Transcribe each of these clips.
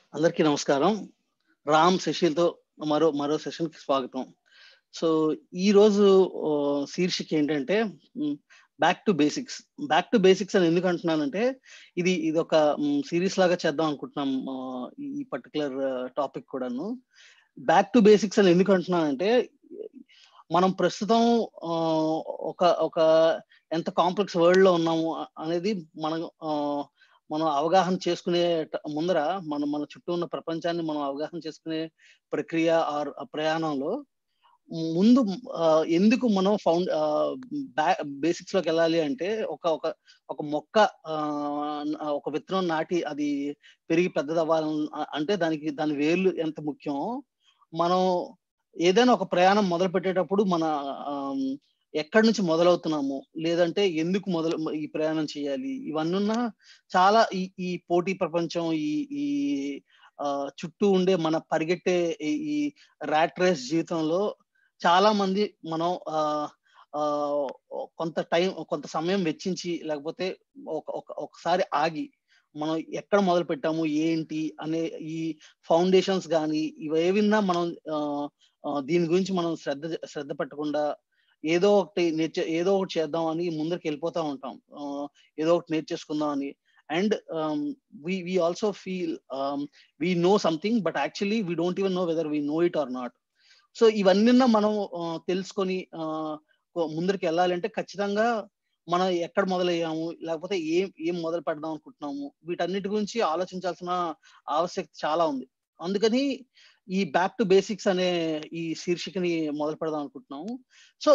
అందరికీ నమస్కారం రామ్ శశిల్తో మరో మరో సెషన్ కి స్వాగతం సో ఈ రోజు ఆ, శీర్షిక ఏంటంటే back to basics back to basics అని ఎందుకు అంటున్నానంటే ఇది ఇది ఒక సిరీస్ లాగా చేద్దాం అనుకుంటున్నాం ఆ, ఈ పర్టికులర్ టాపిక్ కూడాను బ్యాక్ టు బేసిక్స్ అని ఎందుకు అంటున్నానంటే మనం ప్రస్తుతం ఆ, ఒక ఒక ఎంత కాంప్లెక్స్ వరల్డ్ లో ఉన్నాము అ- అనేది మనం ఆ, మనం అవగాహన చేసుకునే ట- ముందర మనం మన చుట్టూ ఉన్న ప్రపంచాన్ని మనం అవగాహన చేసుకునే ప్రక్రియ ఆర్ ఆ ప్రయాణంలో ముందు ఆ, ఎందుకు మనం ఫౌండ్ బేసిక్స్ లోకి వెళ్ళాలి అంటే ఒక ఒక ఒక మొక్క ఆ, ఒక విత్తనం నాటి అది పెరిగి పెద్దదవ్వాలని అంటే దానికి దాని వేర్లు ఎంత ముఖ్యం మనం ఏదైనా ఒక ప్రయాణం మొదలు పెట్టేటప్పుడు మన ఆమ్, ఎక్కడి నుంచి మొదలవుతున్నాము లేదంటే ఎందుకు మొదలు ఈ ప్రయాణం చేయాలి ఇవన్నీ చాలా ఈ ఈ పోటీ ప్రపంచం ఈ ఈ ఆ, చుట్టూ ఉండే మన పరిగెట్టే ఈ- ఈ ర్యాట్ రేస్ జీవితంలో చాలా మంది మనం ఆ, ఆ, కొంత టైం కొంత సమయం వెచ్చించి లేకపోతే ఒక ఒక- ఒకసారి ఆగి మనం ఎక్కడ మొదలు పెట్టాము ఏంటి అనే ఈ ఫౌండేషన్స్ కానీ ఇవేవిన్నా మనం ఆ, ఆ, దీని గురించి మనం శ్రద్ధ శ్రద్ధ పెట్టకుండా ఏదో ఒకటి నేర్చే ఏదో ఒకటి చేద్దాం అని ముందరికి వెళ్ళిపోతా ఉంటాం ఆ, ఏదో ఒకటి నేర్చేసుకుందాం అని and we we also feel we know something but actually we don't even know whether we know it or not so ఇవన్నీ మనం ఆ, తెలుసుకొని ఆ, కొ- ముందరికి వెళ్ళాలంటే ఖచ్చితంగా మనం ఎక్కడ మొదలయ్యాము లేకపోతే ఏం ఏం మొదలు పెడదాం అనుకుంటున్నాము వీటన్నిటి గురించి ఆలోచించాల్సిన ఆవశ్యకత చాలా ఉంది అందుకని ఈ బ్యాక్ టు బేసిక్స్ అనే ఈ శీర్షికని మొదలు పెడదాం అనుకుంటున్నాము so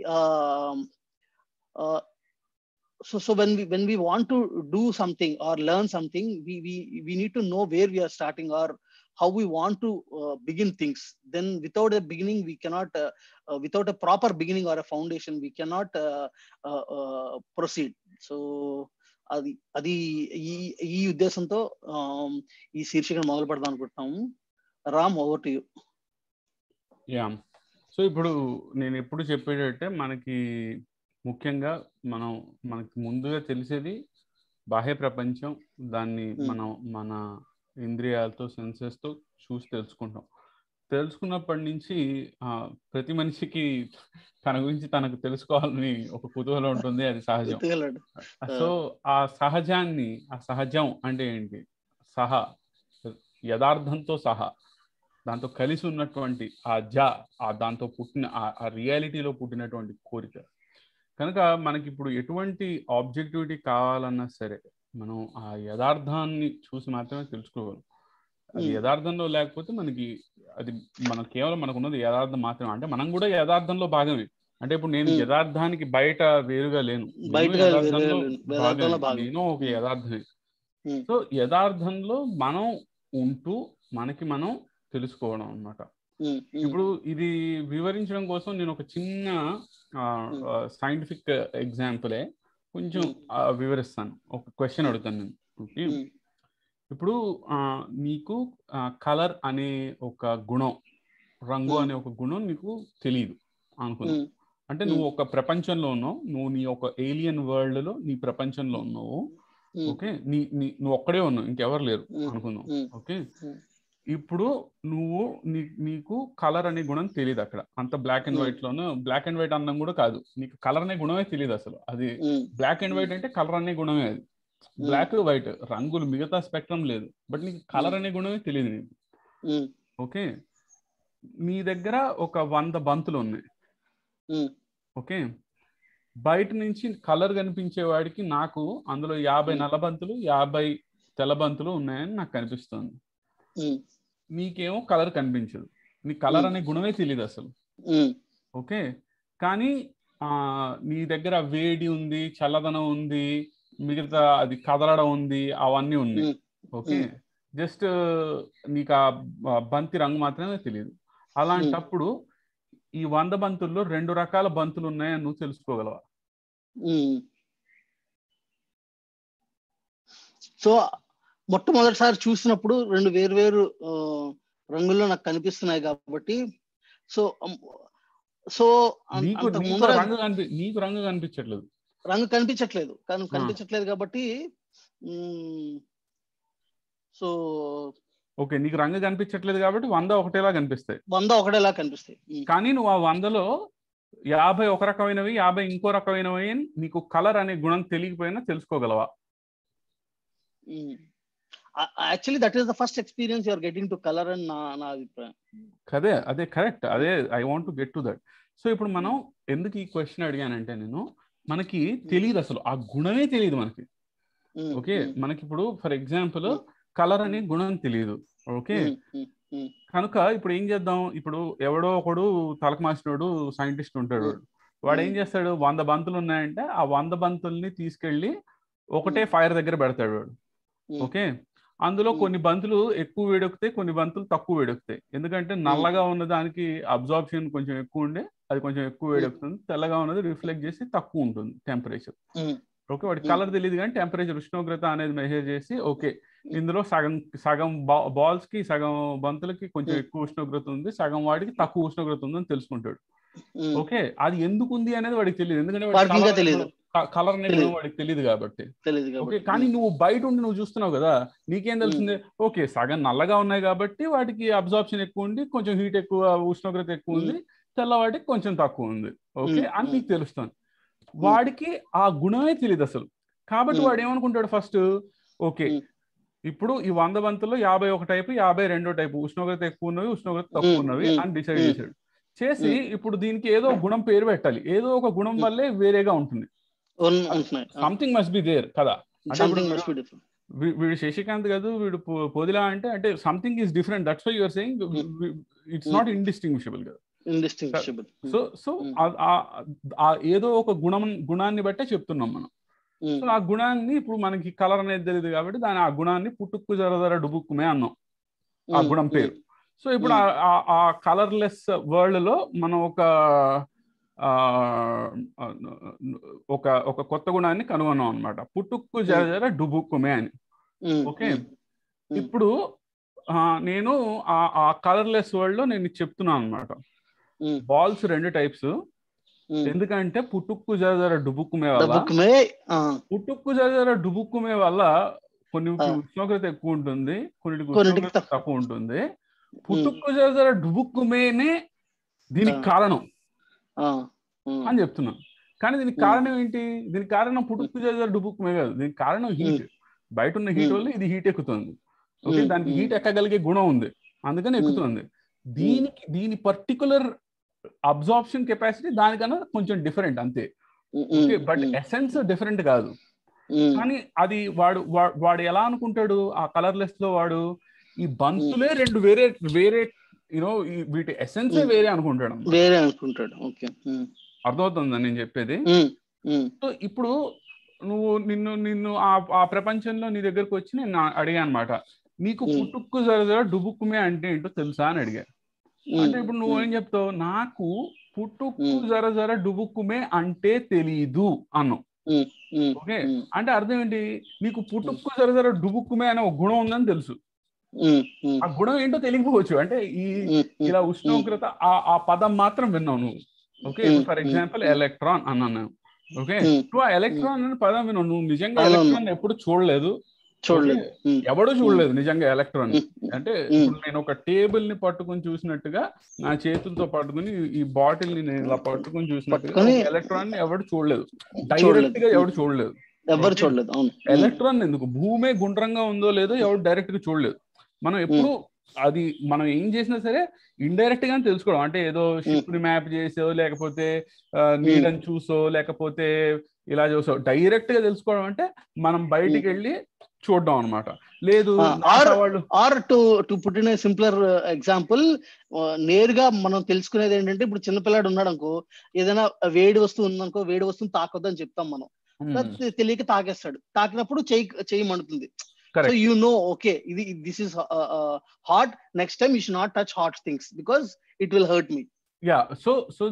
so so when we when we want to do something or learn something we we we need to know where we are starting or how we want to uh, begin things then without a beginning we cannot uh, uh, without a proper beginning or a foundation we cannot uh, uh, uh, proceed so అది అది ఈ ఈ ఉద్దేశంతో um, ఈ శీర్షికను మొదలు పెడదాం అనుకుంటున్నాము Ram over to you yeah so ఇప్పుడు నేను ఎప్పుడు చెప్పేటంటే మనకి ముఖ్యంగా మనం మనకి ముందుగా తెలిసేది బాహ్య ప్రపంచం దాన్ని Hmm. మనం మన ఇంద్రియాలతో సెన్సెస్తో చూసి తెలుసుకుంటాం తెలుసుకున్నప్పటి నుంచి ఆ, ప్రతి మనిషికి తన గురించి తనకు తెలుసుకోవాలని ఒక కుతూహలం ఉంటుంది అది సహజం సో ఆ సహజాన్ని ఆ సహజం అంటే ఏంటి సహా యథార్థంతో సహా దాంతో కలిసి ఉన్నటువంటి ఆ జ ఆ దాంతో పుట్టిన ఆ- ఆ రియాలిటీలో పుట్టినటువంటి కోరిక కనుక మనకి ఇప్పుడు ఎటువంటి ఆబ్జెక్టివిటీ కావాలన్నా సరే మనం ఆ యథార్థాన్ని చూసి మాత్రమే తెలుసుకోగలం అది Hmm. యథార్థంలో లేకపోతే మనకి అది మనం కేవలం మనకు ఉన్నది యథార్థం మాత్రమే అంటే మనం కూడా యథార్థంలో భాగమే అంటే ఇప్పుడు నేను Hmm. యథార్థానికి బయట వేరుగా లేను నేను బయటగా యథార్థంలో వేరుగా లేను. యథార్థంలో భాగమే. భాగం. నేను ఒక యథార్థమే Hmm. సో యథార్థంలో మనం ఉంటూ మనకి మనం తెలుసుకోవడం అన్నమాట ఇప్పుడు ఇది వివరించడం కోసం నేను ఒక చిన్న సైంటిఫిక్ ఎగ్జాంపులే కొంచెం Hmm. ఆ, వివరిస్తాను ఒక క్వశ్చన్ అడుగుతాను నేను Okay? ఇప్పుడు ఆ, నీకు కలర్ అనే ఒక గుణం రంగు Hmm. అనే ఒక గుణం నీకు తెలియదు అనుకున్నా అంటే నువ్వు ఒక ప్రపంచంలో ఉన్నావు నువ్వు నీ ఒక ఏలియన్ వరల్డ్ లో నీ ప్రపంచంలో ఉన్నావు ఓకే నీ నీ నువ్వు ఒక్కడే ఉన్నావు ఇంకెవరు లేరు Hmm. అనుకుందాం Hmm. Okay Hmm. ఇప్పుడు నువ్వు నీ నీకు కలర్ అనే గుణం తెలియదు అక్కడ అంత బ్లాక్ అండ్ Hmm. వైట్ లోను బ్లాక్ అండ్ వైట్ అందం కూడా కాదు నీకు కలర్ అనే గుణమే తెలియదు అసలు అది బ్లాక్ అండ్ వైట్ అంటే కలర్ అనే గుణమే అది బ్లాక్ వైట్ రంగులు మిగతా స్పెక్ట్రమ్ లేదు బట్ నీకు కలర్ అనే గుణమే తెలియదు నీకు ఓకే నీ దగ్గర ఒక వంద బంతులు ఉన్నాయి ఓకే బయట నుంచి కలర్ కనిపించే వాడికి నాకు అందులో యాభై Hmm. నల్ల బంతులు యాభై తెల్ల బంతులు ఉన్నాయని నాకు కనిపిస్తుంది నీకేమో కలర్ కనిపించదు నీ కలర్ Hmm. అనే గుణమే తెలియదు అసలు ఓకే కానీ ఆ నీ దగ్గర వేడి ఉంది చల్లదనం ఉంది మిగతా అది కదలడం ఉంది అవన్నీ ఉన్నాయి ఓకే Hmm. జస్ట్ నీకు ఆ బ- బంతి రంగు మాత్రమే తెలియదు అలాంటప్పుడు ఈ వంద బంతుల్లో రెండు రకాల బంతులు ఉన్నాయని నువ్వు తెలుసుకోగలవా సో మొట్టమొదటిసారి చూసినప్పుడు రెండు వేరు వేరు రంగుల్లో నాకు కనిపిస్తున్నాయి కాబట్టి సో సో అం- నీకు అంతకు నీకు ముందర రంగు కనిపి నీకు రంగు కనిపించట్లేదు రంగు కనిపించట్లేదు కానీ ఆ. కనిపించట్లేదు కాబట్టి మ్, సో ఓకే నీకు రంగు కనిపించట్లేదు కాబట్టి వంద ఒకటేలా కనిపిస్తాయి వంద ఒకటేలా కనిపిస్తాయి ఉమ్, కానీ నువ్వు ఆ వందలో యాభై ఒక రకమైనవి యాభై ఇంకో రకమైనవి అని నీకు కలర్ అనే గుణం తెలియకపోయినా తెలుసుకోగలవా actually that is the first experience you're getting to colour అని నా నా అభిప్రాయం అదే అదే కరెక్ట్ అదే I want to get to that so ఇప్పుడు మనం ఎందుకు ఈ క్వశ్చన్ అడిగానంటే నేను మనకి తెలియదు అసలు ఆ గుణమే తెలియదు మనకి ఉమ్, ఓకే ఉమ్, మనకి ఇప్పుడు ఫర్ ఎగ్జాంపుల్ Hmm. కలర్ అనే గుణం తెలియదు ఓకే ఉమ్, ఉమ్, ఉమ్, కనుక ఇప్పుడు ఏం చేద్దాం ఇప్పుడు ఎవడో ఒకడు తలకు మాసినోడు సైంటిస్ట్ ఉంటాడు Hmm. వాడు ఏం Hmm. చేస్తాడు వంద బంతులు ఉన్నాయంటే ఆ వంద బంతుల్ని తీసుకెళ్లి ఒకటే ఫైర్ దగ్గర పెడతాడు వాడు ఉమ్, ఓకే అందులో Hmm. కొన్ని బంతులు ఎక్కువ వేడెక్కుతాయి కొన్ని బంతులు తక్కువ వేడెక్కుతాయి ఎందుకంటే నల్లగా ఉన్న దానికి అబ్జార్ప్షన్ కొంచెం ఎక్కువ ఉండే అది కొంచెం ఎక్కువ వేడెక్కుతుంది తెల్లగా ఉన్నది రిఫ్లెక్ట్ చేసి తక్కువ ఉంటుంది టెంపరేచర్ ఉమ్, ఓకే వాడి Hmm. కలర్ తెలియదు కానీ టెంపరేచర్ ఉష్ణోగ్రత అనేది మెజర్ చేసి ఓకే ఇందులో సగం సగం బాల్స్ కి సగం బంతులకి కొంచెం Hmm. ఎక్కువ ఉష్ణోగ్రత ఉంది సగం వాడికి తక్కువ ఉష్ణోగ్రత ఉందని తెలుసుకుంటాడు ఉమ్, ఓకే అది ఎందుకు ఉంది అనేది వాడికి తెలియదు ఎందుకంటే వాడికి ఇంకా తెలీదు. కలర్ అనేది తెలీదు. వాడికి తెలియదు కాబట్టి తెలీదు ఓకే కాబట్టి కానీ నువ్వు బయట ఉండి నువ్వు చూస్తున్నావు కదా నీకేం తెలిసింది ఓకే సగం నల్లగా ఉన్నాయి కాబట్టి వాటికి అబ్జార్ప్షన్ ఎక్కువ ఉంది కొంచెం హీట్ ఎక్కువ ఉష్ణోగ్రత ఎక్కువ ఉంది తెల్లవాటికి కొంచెం తక్కువ ఉంది ఓకే Hmm. అని నీకు తెలుస్తుంది వాడికి ఆ గుణమే తెలియదు అసలు కాబట్టి Hmm. వాడు ఏమనుకుంటాడు ఫస్ట్ ఓకే Hmm. ఇప్పుడు ఈ వంద బంతుల్లో యాభై ఒక టైపు యాభై రెండో టైపు ఉష్ణోగ్రత ఎక్కువ ఉన్నవి ఉష్ణోగ్రత తక్కువ Hmm. ఉన్నవి Hmm. అని డిసైడ్ Hmm. చేశాడు చేసి ఇప్పుడు దీనికి ఏదో ఒక గుణం పేరు పెట్టాలి ఏదో ఒక గుణం వల్లే వేరేగా ఉంటుంది ఉన్- ఉంటున్నాయి సంథింగ్ మస్ట్ బి దేర్ కదా అంటే సంథింగ్ ఇప్పుడు మస్ట్ బి డిఫరెంట్ వీ- వీడు శశికాంత్ కాదు వీడు పొ- పొదిలా అంటే అంటే something is different that's why your saying it's not indistinguishable కదా ఇండిస్టింగ్విషబుల్ సో సో Hmm. ఆ- ఆ- ఆ ఏదో ఒక గుణం గుణాన్ని బట్టే చెప్తున్నాం మనం సో ఆ గుణాన్ని ఇప్పుడు మనకి కలర్ అనేది తెలియదు కాబట్టి దాని ఆ గుణాన్ని పుట్టుక్కు జరదర డుబుక్కుమే అన్నాం ఆ గుణం పేరు సో ఇప్పుడు ఆ- ఆ- ఆ కలర్లెస్ వరల్డ్ లో మనం ఒక ఆ, ఒక ఒక కొత్త గుణాన్ని కనుగొన్నాం అనమాట పుట్టుక్కు జరజర డుబుక్కుమే అని ఓకే. ఇప్పుడు ఆ, నేను ఆ ఆ కలర్లెస్ వరల్డ్ లో నేను చెప్తున్నాను అనమాట బాల్స్ రెండు టైప్స్ ఎందుకంటే పుట్టుక్కు జరజర డుబుక్కుమే వల్ల బుక్ మే పుట్టుక్కు జరజర డుబుక్కుమే వల్ల కొన్ని ఆ. ఉష్ణోగ్రత ఎక్కువ ఉంటుంది కొన్నిటికి కొన్నిటికి ఉష్ణోగ్రత తక్కువ ఉంటుంది పుట్టుక్కు జరజర డుబుక్కుమేనే దీనికి ఆ. కారణం అని చెప్తున్నాను కానీ దీనికి Hmm. కారణం ఏంటి దీనికి కారణం పుట్టుక్కు జరజర డుబుక్కుమే కాదు దీనికి కారణం హీట్ బయట ఉన్న హీట్ Hmm. వల్ల ఇది హీట్ ఎక్కుతుంది ఓకే Hmm. దానికి Hmm. హీట్ ఎక్కగలిగే గుణం ఉంది అందుకని ఎక్కుతుంది దీనికి దీని పర్టికులర్ అబ్జార్ప్షన్ కెపాసిటీ దానికన్నా కొంచెం డిఫరెంట్ అంతే ఓకే బట్ ఎసెన్స్ డిఫరెంట్ కాదు కానీ అది వాడు వా- వాడు ఎలా అనుకుంటాడు ఆ కలర్లెస్ లో వాడు ఈ బంతులే రెండు వేరే వేరే యూనో వీటి ఎసెన్సే Hmm. వేరే అనుకుంటాడు అన్నమాట. వేరే అనుకుంటాడు ఓకే అర్థమవుతుందా నేను చెప్పేది సో ఇప్పుడు నువ్వు నిన్ను నిన్ను ఆ ఆ ప్రపంచంలో నీ దగ్గరకు వచ్చి నేను అడిగా అనమాట నీకు Hmm. పుట్టుక్కు జరజర డుబుక్కుమే అంటే ఏంటో తెలుసా అని అడిగా అంటే ఇప్పుడు నువ్వు ఏం చెప్తావు నాకు పుట్టుక్కు Hmm. జర జర డుబుక్కుమే అంటే తెలీదు అన్నావు ఓకే అంటే అర్థం ఏంటి నీకు పుట్టుక్కు జర జర డుబుక్కుమే అనే ఒక గుణం ఉందని తెలుసు ఆ గుణం ఏంటో తెలియకపోవచ్చు అంటే ఈ ఇలా ఉష్ణోగ్రత ఆ ఆ పదం మాత్రం విన్నావు నువ్వు okay Hmm. For example Hmm. Electron అన్నాను నేను ఓకే Hmm. నువ్వు ఆ ఎలక్ట్రాన్ అనే పదం విన్నావు నువ్వు నిజంగా అవును. ఎలక్ట్రాన్ ఎప్పుడు చూడలేదు చూడలేదు ఎవడూ చూడలేదు నిజంగా ఎలక్ట్రాన్ Hmm. అంటే Hmm. ఇప్పుడు నేను ఒక టేబుల్ ని పట్టుకుని చూసినట్టుగా నా చేతులతో పట్టుకుని ఈ బాటిల్ ని నేను ఇలా పట్టుకుని చూసినట్టుగా పట్టుకొని- ఎలక్ట్రాన్ ని ఎవడు చూడలేదు చూడలేదు. డైరెక్ట్ గా ఎవడు చూడలేదు ఎవరు Okay. చూడలేదు అవును ఎలక్ట్రాన్ ఎందుకు భూమే గుండ్రంగా ఉందో లేదో ఎవడు డైరెక్ట్ గా చూడలేదు మనం ఎప్పుడు అది మనం ఏం చేసినా సరే ఇండైరెక్ట్ గానే తెలుసుకోవడం అంటే ఏదో షిప్ ని మ్యాప్ చేసో లేకపోతే ఆ, నీడని చూసో లేకపోతే ఇలా చూసో డైరెక్ట్ గా తెలుసుకోవడం అంటే మనం బయటికి వెళ్ళి చూడడం అన్నమాట లేదు ఆ, NASA or- వాళ్ళు or to to put in simpler example నేరుగా మనం తెలుసుకునేది ఏంటంటే ఇప్పుడు చిన్నపిల్లాడు ఉన్నాడు అనుకో ఏదైనా వేడి వస్తువు ఉందనుకో వేడి వస్తువుని తాకొద్దని చెప్తాం మనం తె- తెలియక తాకేస్తాడు తాకినప్పుడు చెయ్యి చెయ్యి మండుతుంది so correct you know okay ఇది this is hot next time you should not touch hot things because it will hurt me yeah so so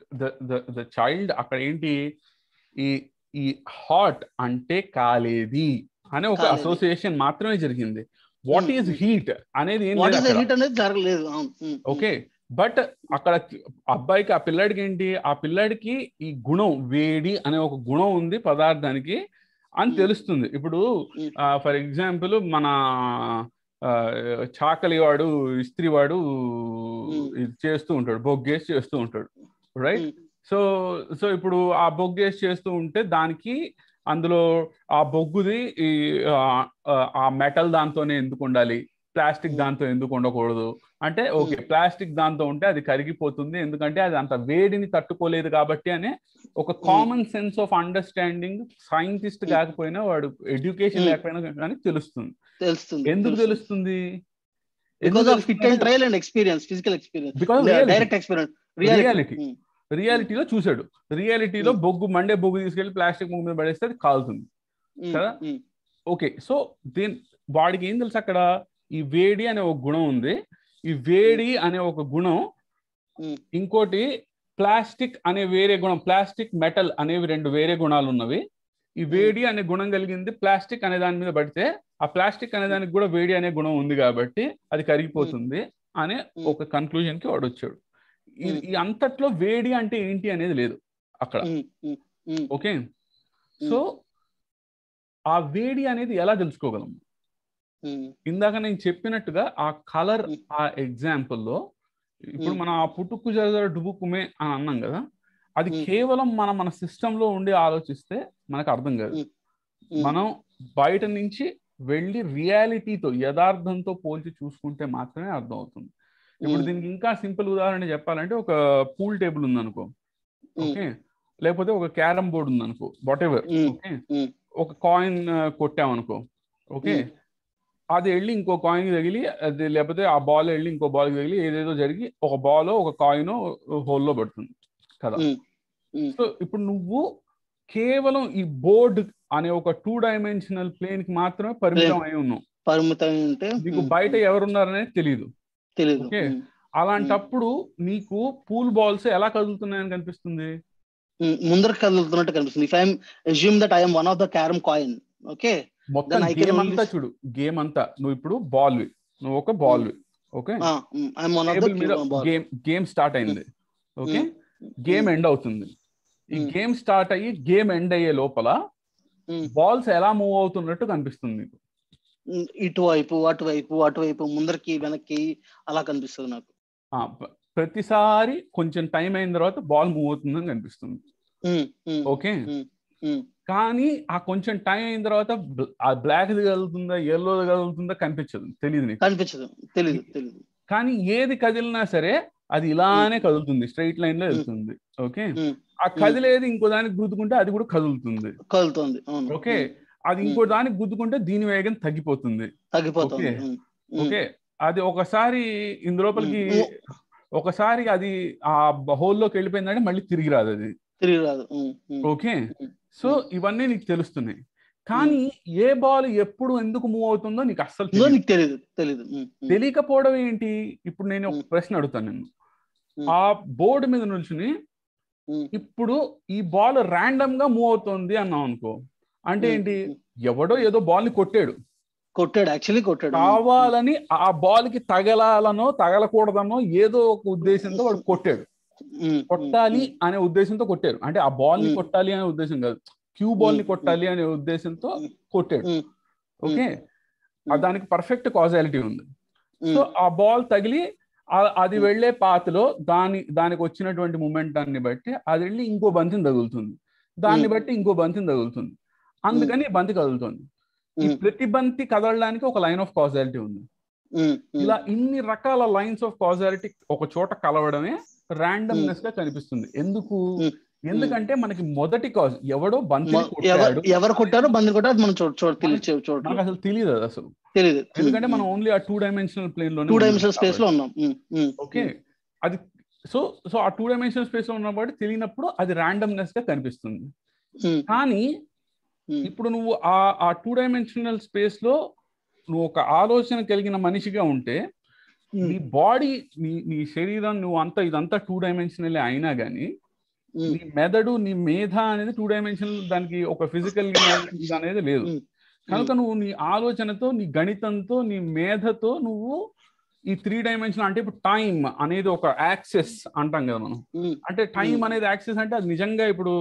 the child అక్కడ ఏంటి ఈ ఈ హాట్ అంటే కాలేది అనే ఒక కాలేది. అసోసియేషన్ మాత్రమే జరిగింది వాట్ Hmm. ఈస్ హీట్ అనేది ఏం వాట్ లేదు ఇస్ ద అక్కడ. హీట్ అనేది జరగలేదు అవును ఉమ్, ఓకే బట్ అక్కడ అబ్బాయికి ఆ పిల్లాడికి ఏంటి ఆ పిల్లాడికి ఈ గుణం వేడి అనే ఒక గుణం ఉంది పదార్థానికి అని Hmm. తెలుస్తుంది ఇప్పుడు Hmm. ఫర్ ఎగ్జాంపుల్ మన ఆ, చాకలి వాడు ఇస్త్రీ వాడు Hmm. ఇది చేస్తూ ఉంటాడు బొగ్గేసి చేస్తూ ఉంటాడు రైట్ ఉమ్, సో సో ఇప్పుడు ఆ బొగ్గేసి చేస్తూ ఉంటే దానికి అందులో ఆ బొగ్గుది ఈ ఆ- ఆ మెటల్ దాంతోనే ఎందుకు ఉండాలి ప్లాస్టిక్ Hmm. దాంతో ఎందుకు ఉండకూడదు అంటే ఓకే Hmm. ప్లాస్టిక్ దాంతో ఉంటే అది కరిగిపోతుంది ఎందుకంటే అది అంత వేడిని తట్టుకోలేదు కాబట్టి అనే ఒక common sense of understanding scientist Hmm. కాకపోయినా వాడు ఎడ్యుకేషన్ Hmm. లేకపోయినా కానీ తెలుస్తుంది తెలుస్తుంది ఎందుకు తెలుస్తుంది because of fit and trial and experience physical experience because direct experience Reality. Reality రియాలిటీలో చూశాడు రియాలిటీలో బొగ్గు మండే బొగ్గు తీసుకెళ్లి ప్లాస్టిక్ బొగ్గు మీద పడేస్తే అది కాలుతుంది కదా? ఓకే సో దీని వాడికి ఏం తెలుసు అక్కడ ఈ వేడి అనే ఒక గుణం ఉంది ఈ వేడి అనే ఒక గుణం Hmm. ఇంకోటి ప్లాస్టిక్ అనే వేరే గుణం ప్లాస్టిక్ మెటల్ అనేవి రెండు వేరే గుణాలు ఉన్నవి ఈ వేడి అనే గుణం కలిగింది ప్లాస్టిక్ అనే దాని మీద పడితే ఆ ప్లాస్టిక్ అనే దానికి కూడా వేడి అనే గుణం ఉంది కాబట్టి అది కరిగిపోతుంది అనే Hmm. ఒక కన్క్లూజన్ కి వాడు వచ్చాడు ఈ- Hmm. ఈ అంతట్లో వేడి అంటే ఏంటి అనేది లేదు అక్కడ ఓకే సో ఆ వేడి అనేది ఎలా తెలుసుకోగలం ఇందాక నేను చెప్పినట్టుగా ఆ కలర్ Mm. ఆ ఎగ్జాంపుల్లో ఇప్పుడు Mm. మనం ఆ పుట్టుకు జరగ డుబుకుమే అని అన్నాం కదా అది Mm. కేవలం మన మన సిస్టమ్ లో ఉండి ఆలోచిస్తే మనకు అర్థం కాదు మనం బయట నుంచి వెళ్ళి రియాలిటీతో యథార్థంతో పోల్చి చూసుకుంటే మాత్రమే అర్థం అవుతుంది ఇప్పుడు దీనికి ఇంకా సింపుల్ ఉదాహరణ చెప్పాలంటే ఒక పూల్ టేబుల్ ఉందనుకో ఓకే లేకపోతే ఒక క్యారమ్ బోర్డ్ ఉందనుకో whatever Mm. Okay Mm. ఒక కాయిన్ కొట్టామనుకో ఓకే Mm. అది వెళ్ళి ఇంకో కాయిన్ తగిలి అది లేకపోతే ఆ బాల్ వెళ్ళి ఇంకో బాల్ తగిలి ఏదేదో జరిగి ఒక బాల్ ఒక కాయిన్ హోల్లో పడుతుంది కదా సో ఇప్పుడు నువ్వు కేవలం ఈ బోర్డ్ అనే ఒక టూ డైమెన్షనల్ ప్లేన్ కి మాత్రమే పరిమితం అయి ఉన్నావు పరిమితం ఉంటే నీకు బయట ఎవరున్నారనేది తెలియదు తెలియదు ఓకే. అలాంటప్పుడు నీకు పూల్ బాల్స్ ఎలా కదులుతున్నాయని కనిపిస్తుంది ముందర కదులుతున్నట్టు కనిపిస్తుంది if I'm assume that I'm one of the carrom coin okay మొత్తం Then I can game only- అంతా చూడు గేమ్ అంతా నువ్వు ఇప్పుడు బాల్ నువ్వు ఒక ball okay I'm one of table మీద ద గేమ్ గేమ్ స్టార్ట్ అయింది ఓకే గేమ్ ఎండ్ అవుతుంది ఈ Mm. గేమ్ స్టార్ట్ అయ్యి గేమ్ ఎండ్ అయ్యే లోపల బాల్స్ ఎలా మూవ్ అవుతున్నట్టు కనిపిస్తుంది నీకు ఇటువైపు అటువైపు అటువైపు ముందరికి వెనక్కి అలా కనిపిస్తుంది నాకు ఆ, ప- ప్రతిసారి కొంచెం టైం అయిన తర్వాత బాల్ మూవ్ అవుతుందని కనిపిస్తుంది ఉమ్, ఉమ్, ఓకే ఉమ్, కానీ ఆ కొంచెం టైం అయిన తర్వాత బ్- ఆ బ్లాక్ కదులుతుందా ఎల్లో కదులుతుందా కనిపించదు తెలియదు నీకు కనిపించదు తెలీదు తెలీదు కానీ ఏది కదిలినా సరే అది ఇలానే కదులుతుంది స్ట్రైట్ లైన్ లో Mm. వెళ్తుంది ఓకే Mm. ఆ కదిలేది ఇంకో దానికి గుద్దుకుంటే అది కూడా కదులుతుంది కదులుతుంది అవును ఓకే ఉమ్, అది ఇంకో దానికి గుద్దుకుంటే దీని వేగం తగ్గిపోతుంది తగ్గిపోతుంది Okay. ఉమ్, ఉమ్, ఓకే అది ఒకసారి ఇందులోపలికి Mm. ఒకసారి అది ఆ హోల్లోకి వెళ్ళిపోయిందంటే మళ్ళీ తిరిగి రాదు అది తిరిగి రాదు um, um, okay Mm. So ఇవన్నీ నీకు తెలుస్తున్నాయి కానీ ఏ బాల్ ఎప్పుడు ఎందుకు మూవ్ అవుతుందో నీకు అస్సలు ఇందో తెలియదు. నీకు తెలియదు తెలీదు ఉమ్, ఉమ్, తెలియకపోవడం ఏంటి ఇప్పుడు నేను ఒక Mm. ప్రశ్న అడుగుతాను నేను Mm. ఆ బోర్డు మీద నుంచుని ఉమ్, ఇప్పుడు ఈ బాల్ ర్యాండమ్ గా మూవ్ అవుతుంది అన్నాం అనుకో అంటే ఉమ్, ఏంటి ఉమ్. ఎవడో ఏదో బాల్ ని కొట్టాడు కొట్టాడు యాక్చువల్లీ కొట్టాడు కావాలని ఆ బాల్ కి తగలాలనో తగలకూడదనో ఏదో ఒక ఉద్దేశంతో వాడు కొట్టాడు ఉమ్, ఉమ్, కొట్టాలి ఉమ్, అనే ఉద్దేశంతో కొట్టారు అంటే ఆ బాల్ ని Mm. కొట్టాలి అనే ఉద్దేశం కాదు క్యూ బాల్ ని Mm. కొట్టాలి అనే ఉద్దేశంతో Mm. కొట్టాడు Mm. Okay Mm. దానికి పర్ఫెక్ట్ కాజాలిటీ ఉంది ఉమ్, సో ఆ బాల్ తగిలి ఆ- అది Mm. వెళ్లే పాతలో దాని దానికి వచ్చినటువంటి మూమెంట్ దాన్ని బట్టి అది వెళ్ళి ఇంకో బంతిని తగులుతుంది దాన్ని Mm. బట్టి ఇంకో బంతిని తగులుతుంది అందుకని ఈ బంతి కదులుతుంది ఈ Mm. ప్రతి బంతి కదలడానికి ఒక లైన్ ఆఫ్ కాజాలిటీ ఉంది ఉమ్, ఉమ్, ఇలా ఇన్ని రకాల లైన్స్ ఆఫ్ కాజాలిటీ ఒక చోట కలవడమే ర్యాండమ్నెస్ గా కనిపిస్తుంది ఎందుకు Mm. ఎందుకంటే మనకి మొదటి కాజ్ ఎవడో బంతిని మొ- ఎవరు కొట్టాడు ఎవరు కొట్టారో బంది కొట్టారు మనం చూడ చూడ తెలియదు చూడ మనకు అసలు తెలియదు అది అసలు తెలియదు ఎందుకంటే మనం ఓన్లీ ఆ టూ డైమెన్షనల్ ప్లేన్ లో టూ డైమెన్షనల్ స్పేస్ లో ఉన్నాం ఉమ్, ఉమ్, ఓకే అది సో సో ఆ టూ డైమెన్షనల్ స్పేస్ లో ఉన్నప్పుడు తెలియనప్పుడు అది ర్యాండమ్నెస్ గా కనిపిస్తుంది ఉమ్, కానీ ఉమ్, ఇప్పుడు నువ్వు ఆ ఆ టూ డైమెన్షనల్ స్పేస్ లో నువ్వు ఒక ఆలోచన కలిగిన మనిషిగా ఉంటే ఉమ్, నీ బాడీ నీ నీ శరీరం నువ్వు అంతా ఇదంతా టూ డైమెన్షనల్ అయినా గానీ ఉమ్, నీ మెదడు నీ మేధ అనేది టూ డైమెన్షనల్ దానికి ఒక ఫిజికల్ అనేది లేదు ఉమ్, కనుక నువ్వు నీ ఆలోచనతో నీ గణితంతో నీ మేధతో నువ్వు ఈ త్రీ డైమెన్షన్ అంటే ఇప్పుడు టైం అనేది ఒక యాక్సెస్ అంటాం కదా మనం ఉమ్, అంటే టైం Hmm. అనేది యాక్సెస్ అంటే అది నిజంగా ఇప్పుడు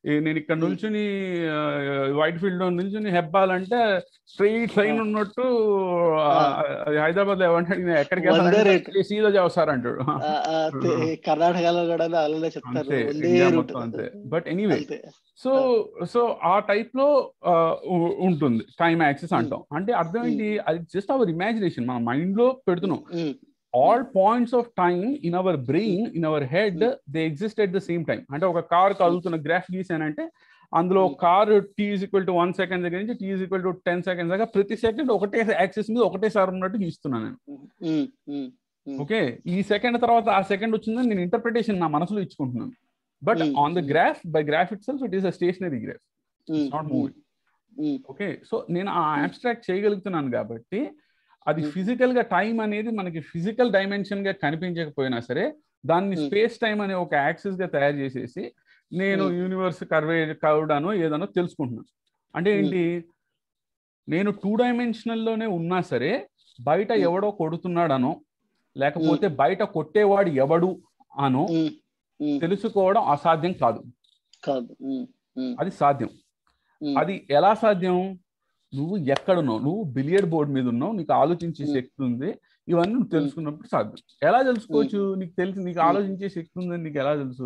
నేను ఇక్కడ Hmm. నిల్చుని వైట్ ఫీల్డ్ లో నిల్చుని హెబ్బాలంటే స్ట్రైట్ లైన్ Ah. ఉన్నట్టు హైదరాబాద్ లో ఏమంటాడు ఎక్కడికి వందే వెళ్తారంటే సీదా చేస్తారు అంటాడు ఆ, ఆ, తె- కర్ణాటకలో కూడా అలానే చెప్తారు అంతే వందే ఇండియా రూట్ మొత్తం అంతే బట్ ఎనీవే అంతే సో సో ఆ టైప్ లో ఆ, ఉ- ఉంటుంది టైం యాక్సెస్ అంటాం అంటే అర్థం ఏంటి అది జస్ట్ అవర్ ఇమాజినేషన్ మన మైండ్ లో పెడుతున్నాం um, all points of time in our brain in our head they exist at the same time అంటే ఒక కార్ కదులుతున్న గ్రాఫ్ గీసానంటే అందులో Hmm. Car T is equal to one second దగ్గర నుంచి T is equal to ten seconds దాకా ప్రతి second ఒకటే యాక్సెస్ మీద ఒకటేసారి ఉన్నట్టు గీస్తున్నాను నేను ఉమ్, ఉమ్, ఓకే ఈ సెకండ్ తర్వాత ఆ సెకండ్ వచ్చిందని నేను ఇంటర్ప్రిటేషన్ నా మనసులో ఇచ్చుకుంటున్నాను but Hmm. On the graph by graph itself it is a stationary graph um, not moving um, okay so నేను ఆ అబ్స్ట్రాక్ట్ చేయగలుగుతున్నాను కాబట్టి అది Hmm. ఫిజికల్ గా టైం అనేది మనకి ఫిజికల్ డైమెన్షన్ గా కనిపించకపోయినా సరే దాన్ని Hmm. స్పేస్ టైం అనే ఒక యాక్సిస్ గా తయారు చేసేసి నేను Hmm. యూనివర్స్ కర్వే కర్వ్డానో ఏదనో తెలుసుకుంటున్నాను అంటే ఏంటి నేను టూ డైమెన్షనల్ లోనే ఉన్నా సరే బయట Hmm. ఎవడో కొడుతున్నాడనో లేకపోతే బయట కొట్టేవాడు ఎవడు అనో ఉమ్, ఉమ్, తెలుసుకోవడం అసాధ్యం కాదు కాదు ఉమ్, ఉమ్, అది సాధ్యం ఉమ్, అది ఎలా సాధ్యం నువ్వు ఎక్కడున్నావు నువ్వు బిలియర్డ్ బోర్డ్ మీద ఉన్నావు నీకు ఆలోచించే Hmm. శక్తి ఉంది ఇవన్నీ నువ్వు తెలుసుకున్నప్పుడు సాధ్యం ఎలా తెలుసుకోవచ్చు నీకు తెలిసి నీకు Hmm. ఆలోచించే శక్తి ఉందని నీకు ఎలా తెలుసు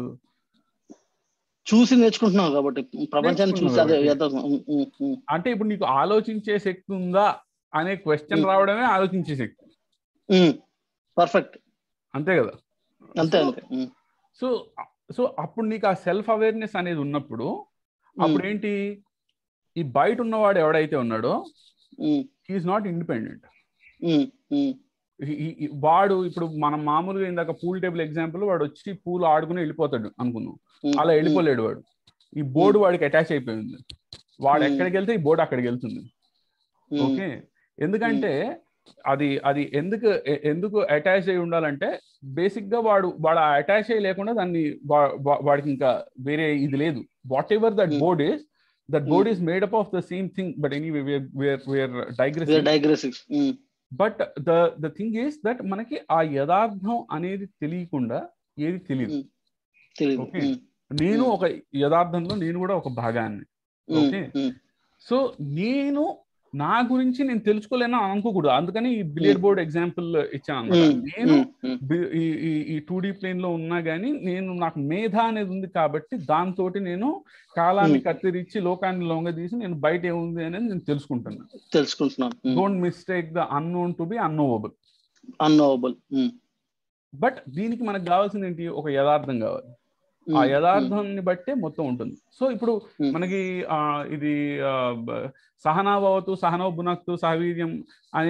చూసి నేర్చుకుంటున్నావు కాబట్టి ప్రపంచాన్ని చూసి అదే నేర్చుకున్నావు యథార్థం. ఉమ్, ఉమ్, ఉమ్, అంటే ఇప్పుడు నీకు ఆలోచించే శక్తి ఉందా అనే క్వశ్చన్ Hmm. రావడమే ఆలోచించే శక్తి ఉమ్, పర్ఫెక్ట్ అంతే కదా అంతే So- అంతే ఉమ్, సో సో అప్పుడు నీకు ఆ సెల్ఫ్ అవేర్నెస్ అనేది ఉన్నప్పుడు అప్పుడు ఏంటి ఈ బయట ఉన్నవాడు ఎవడైతే ఉన్నాడో um, he is not independent um, um, ఈ- ఈ- ఈ- వాడు ఇప్పుడు మనం మామూలుగా ఇందాక పూల్ టేబుల్ ఎగ్జాంపుల్ వాడు వచ్చి పూల్ ఆడుకుని వెళ్ళిపోతాడు అనుకుందాం ఉమ్, అలా వెళ్ళిపోలేడు వాడు ఈ బోర్డు వాడికి అటాచ్ అయిపోయింది వాడు Hmm. ఎక్కడికి వెళ్తే ఈ బోర్డు అక్కడికి వెళ్తుంది ఉమ్, ఓకే ఎందుకంటే అది అది ఎందుకు ఎ- ఎందుకు అటాచ్ అయి ఉండాలంటే బేసిక్ గా వాడు వాడు అటాచ్ అయ్యి లేకుండా దాన్ని వా- వా- వాడికి ఇంకా వేరే ఇది లేదు whatever that Hmm. Board is that Hmm. Board is made up of the same thing but anywhere where where digress digressives um, but the the thing is that మనకి ఆ యథార్థం అనేది తెలియకుండా ఏది తెలియదు ఉమ్, తెలీదు Okay. ఉమ్, నేను Hmm. ఒక యథార్థంలో నేను కూడా ఒక భాగాన్ని ఉమ్, Okay. ఉమ్, సో నేను నా గురించి నేను తెలుసుకోలేను అని అనుకోకూడదు అందుకని ఈ బిలియర్డ్ బోర్డ్ ఎగ్జాంపుల్ ఇచ్చాను అనమాట ఉమ్, నేను ఉమ్, ఉమ్, బి- ఈ ఈ- ఈ టూ డి ప్లేన్ లో ఉన్నా గానీ నేను నాకు మేధ అనేది ఉంది కాబట్టి దాంతో నేను కాలాన్ని Hmm. కత్తిరించి లోకాన్ని లొంగదీసి నేను బయట ఏముంది అనేది నేను తెలుసుకుంటున్నాను తెలుసుకుంటున్నాను don't mistake the unknown to be unknowable unknowable but దీనికి మనకు కావాల్సింది ఏంటి ఒక యథార్థం కావాలి ఆ యథార్థాన్ని బట్టే మొత్తం ఉంటుంది సో ఇప్పుడు Hmm. మనకి ఆ ఇది ఆ, బ- సహనాభవతు సహనవ బునక్తు సహవీర్యం అనే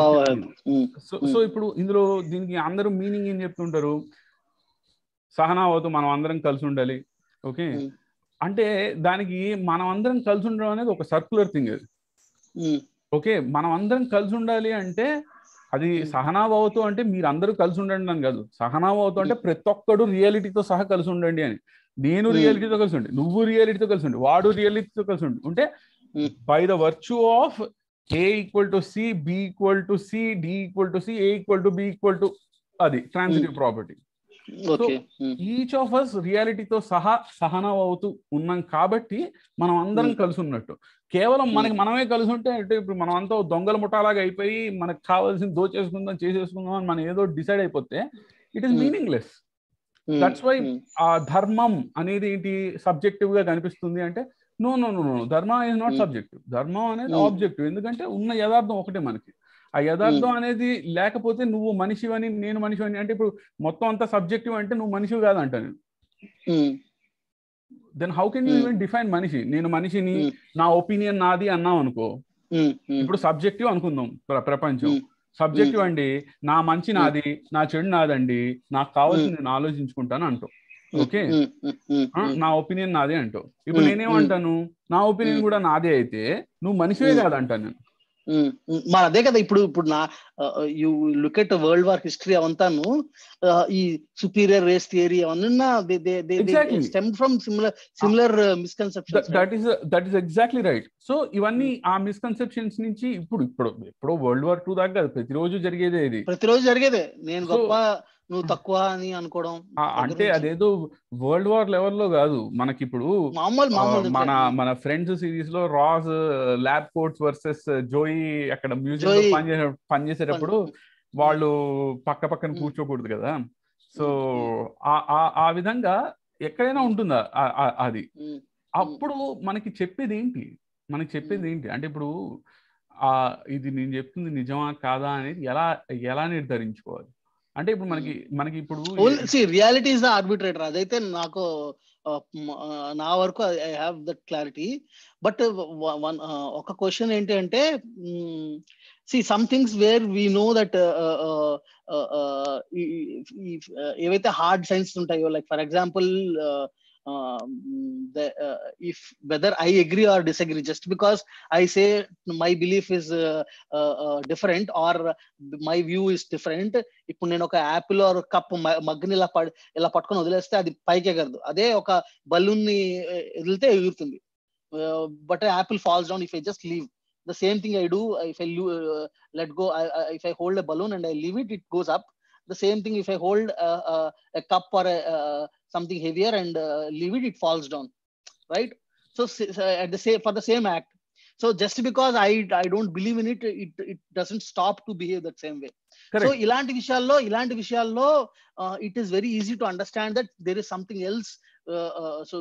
సో సో Hmm. ఇప్పుడు ఇందులో దీనికి అందరూ మీనింగ్ ఏం చెప్తుంటారు సహనావతు మనం అందరం కలిసి ఉండాలి ఓకే Hmm. అంటే దానికి మనం అందరం కలిసి ఉండడం అనేది ఒక సర్క్యులర్ థింగ్ అది ఓకే మనం అందరం కలిసి ఉండాలి అంటే అది Hmm. సహనాభవతు అంటే మీరు అందరూ కలిసి ఉండండి అని కాదు సహనాభవతు అంటే ప్రతి ఒక్కడు రియాలిటీతో సహా కలిసి ఉండండి అని నేను Hmm. రియాలిటీతో కలిసి ఉండి నువ్వు రియాలిటీతో కలిసి ఉండి వాడు రియాలిటీతో కలిసి ఉండి ఉంటే Hmm. By the virtue of A equal to C B equal to C D equal to C A equal to B equal to అది transitive property okay each of us రియాలిటీతో సహా సహనం అవుతూ ఉన్నాం కాబట్టి మనం అందరం Hmm. కలిసి ఉన్నట్టు కేవలం Hmm. మనకి మనమే కలిసి ఉంటే అంటే ఇప్పుడు మనం అంతా దొంగల ముఠాలాగా అయిపోయి మనకు కావాల్సింది దోచేసుకుందాం చేసేసుకుందాం అని మనం ఏదో డిసైడ్ అయిపోతే it is Hmm. Meaningless That's why- ఆ ధర్మం అనేది ఏంటి సబ్జెక్టివ్ గా కనిపిస్తుంది అంటే no no no no dharma is not Hmm. Subjective ధర్మం అనేది Hmm. ఆబ్జెక్టివ్ ఎందుకంటే ఉన్న యథార్థం ఒకటే మనకి ఆ యథార్థం అనేది లేకపోతే నువ్వు మనిషివని నేను మనిషివని అంటే ఇప్పుడు మొత్తం అంతా సబ్జెక్టివ్ అంటే నువ్వు మనిషివి కాదంట నేను then how can you Hmm. Even define మనిషి నేను మనిషిని Hmm. నా ఒపీనియన్ నాది అన్నాం అనుకో ఇప్పుడు సబ్జెక్టివ్ అనుకుందాం ప్ర- ప్రపంచం Hmm. సబ్జెక్టివ్ అండి నా మంచి నాది నా చెడు నాదండి నాకు కావాల్సింది నేను ఆలోచించుకుంటాను అంటావు ఓకే ఆ, నా ఒపీనియన్ నాదే అంటావు ఇప్పుడు Hmm. నేనేమంటాను నా ఒపీనియన్ Hmm. కూడా నాదే అయితే నువ్వు మనిషివే Hmm. కాదంటాను నేను మరి అదే కదా ఇప్పుడు ఇప్పుడు నా you look at world war history అవంతాను uh, ఈ సుపీరియర్ రేస్ థియరీ అవన్నీ Exactly. Stem from similar similar misconception that is that is exactly right so ఇవన్నీ ఆ మిస్కన్సెప్షన్స్ నుంచి ఇప్పుడు ఇప్పుడు ఎప్పుడో వరల్డ్ వార్ టూ దాకా కాదు ప్రతిరోజు జరిగేదే ఇది ప్రతిరోజు జరిగేదే నేను So- గొప్ప నువ్వు తక్కువ అని అనుకోవడం ఆ, అంటే అదేదో వరల్డ్ వార్ లెవెల్లో కాదు మనకి ఇప్పుడు మామూలు ఆ, మామూలు మన మన ఫ్రెండ్స్ సిరీస్ లో Raj lab coats versus Joey అక్కడ మ్యూజియం జోయి. పనిచేసే పనిచేసేటప్పుడు వాళ్ళు పక్క పక్కన మ్మ్. కూర్చోకూడదు కదా సో మ్మ్. ఆ- ఆ- ఆ విధంగా ఎక్కడైనా ఉంటుందా ఆ- ఆ- అది ఉమ్, అప్పుడు మనకి చెప్పేది ఏంటి మనకి చెప్పేది ఏంటి అంటే ఇప్పుడు ఆ ఇది నేను చెప్తుంది నిజమా కాదా అనేది ఎలా ఎలా నిర్ధారించుకోవాలి అంటే ఇప్పుడు మనకి మనకి ఇప్పుడు రియాలిటీ ఇస్ ద ఆర్బిట్రేటర్ అదైతే నాకు ఆ, మ- ఆ, నా వరకు I have that clarity but one ఒక క్వశ్చన్ ఏంటి అంటే see some things where we know that ఏవైతే హార్డ్ సైన్స్ ఉంటాయో like for example if whether I agree or disagree just because I say my belief is different or my view is different ఇప్పుడు నేను ఒక Apple are cup మగ్గుని ఇలా పడ్ ఇలా పట్టుకొని వదిలేస్తే అది పైకి ఎగరదు అదే ఒక బలూన్ ని వదిలితే ఎగురుతుంది but apple falls down if I just leave the same thing I do if I let go if I hold a balloon and I leave it it goes up the same thing if i hold uh, uh, a cup or a, uh, something heavier and uh, leave it it falls down right so, so at the same for the same act so just because i i don't believe in it it it doesn't stop to behave that same way so Correct. ఇలాంటి విషయాల్లో ఇలాంటి విషయాల్లో it is very easy to understand that there is something else so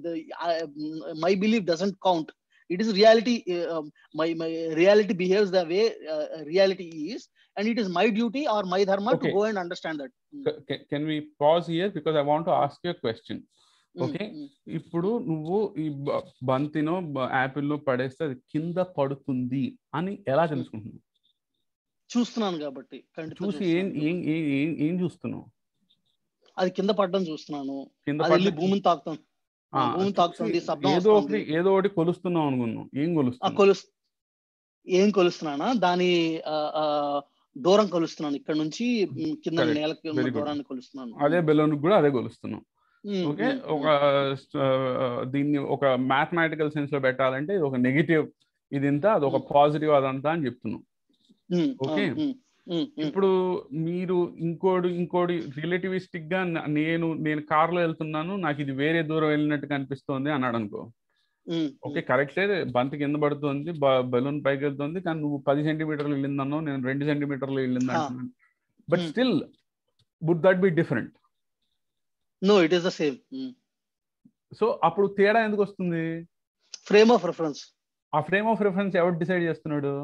my believe doesn't count it is reality uh, um, my my reality behaves the way uh, reality is and it is my duty or my dharma Okay. to go and understand that Mm, can we pause here because I want to ask you question mm, Okay. mm. ఇప్పుడు నువ్వు ఈ బ- బంతినో Apple పడేస్తే అది కింద పడుతుంది అని ఎలా తెలుసుకుంటున్నావు చూస్తున్నాను కాబట్టి కంటితో చూసి ఏం చూస్తున్నాను. ఏం ఏం- ఏం- ఏం చూస్తున్నావు అది కింద పడడం చూస్తున్నాను కింద అది వెళ్ళి పడ్డ- భూమిని తాకుతాం ఆ, భూమి చూసి తాకుతుంది, శబ్దం ఏదో వస్తుంది. ఒకటి ఏదో ఒకటి కొలుస్తున్నావు అనుకున్నావు ఏం ఆ కొలుస్తున్నావు కొలుస్ ఏం కొలుస్తున్నానా దాని ఆ, ఆ, దూరం కొలుస్తున్నాను ఇక్కడ నుంచి మ్, కింద Correct. నేలకి ఉన్న Very good. దూరాన్ని కొలుస్తున్నాను అదే బెలూన్ కూడా అదే కొలుస్తున్నావు మ్, ఓకే మ్, ఒక ఆ, దీన్ని ఒక మ్యాథమెటికల్ సెన్స్ లో పెట్టాలంటే ఇది ఒక నెగిటివ్ ఇది ఇంత అది ఒక పాజిటివ్ అదంతా అని చెప్తున్నావు మ్, Okay. మ్, మ్, మ్, ఇప్పుడు మీరు ఇంకోటి ఇంకోటి రిలేటివిస్టిక్ గా న- నేను నేను కార్లో వెళ్తున్నాను నాకు ఇది వేరే దూరం వెళ్ళినట్టు కనిపిస్తోంది అన్నాడు అనుకో మ్, ఓకే కరెక్టే బంతి కింద పడుతుంది బలూన్ పైకి వెళ్తుంది కానీ నువ్వు పది సెంటీమీటర్లు వెళ్ళిందన్నావు నేను రెండు సెంటీమీటర్లు వెళ్ళింది Huh. అంటున్నాను but Hmm. Still would that be different no it is the same so అప్పుడు తేడా ఎందుకు వస్తుంది ఫ్రేమ్ ఆఫ్ రెఫరెన్స్ ఆ ఫ్రేమ్ ఆఫ్ రిఫరెన్స్ ఎవరు డిసైడ్ చేస్తున్నాడు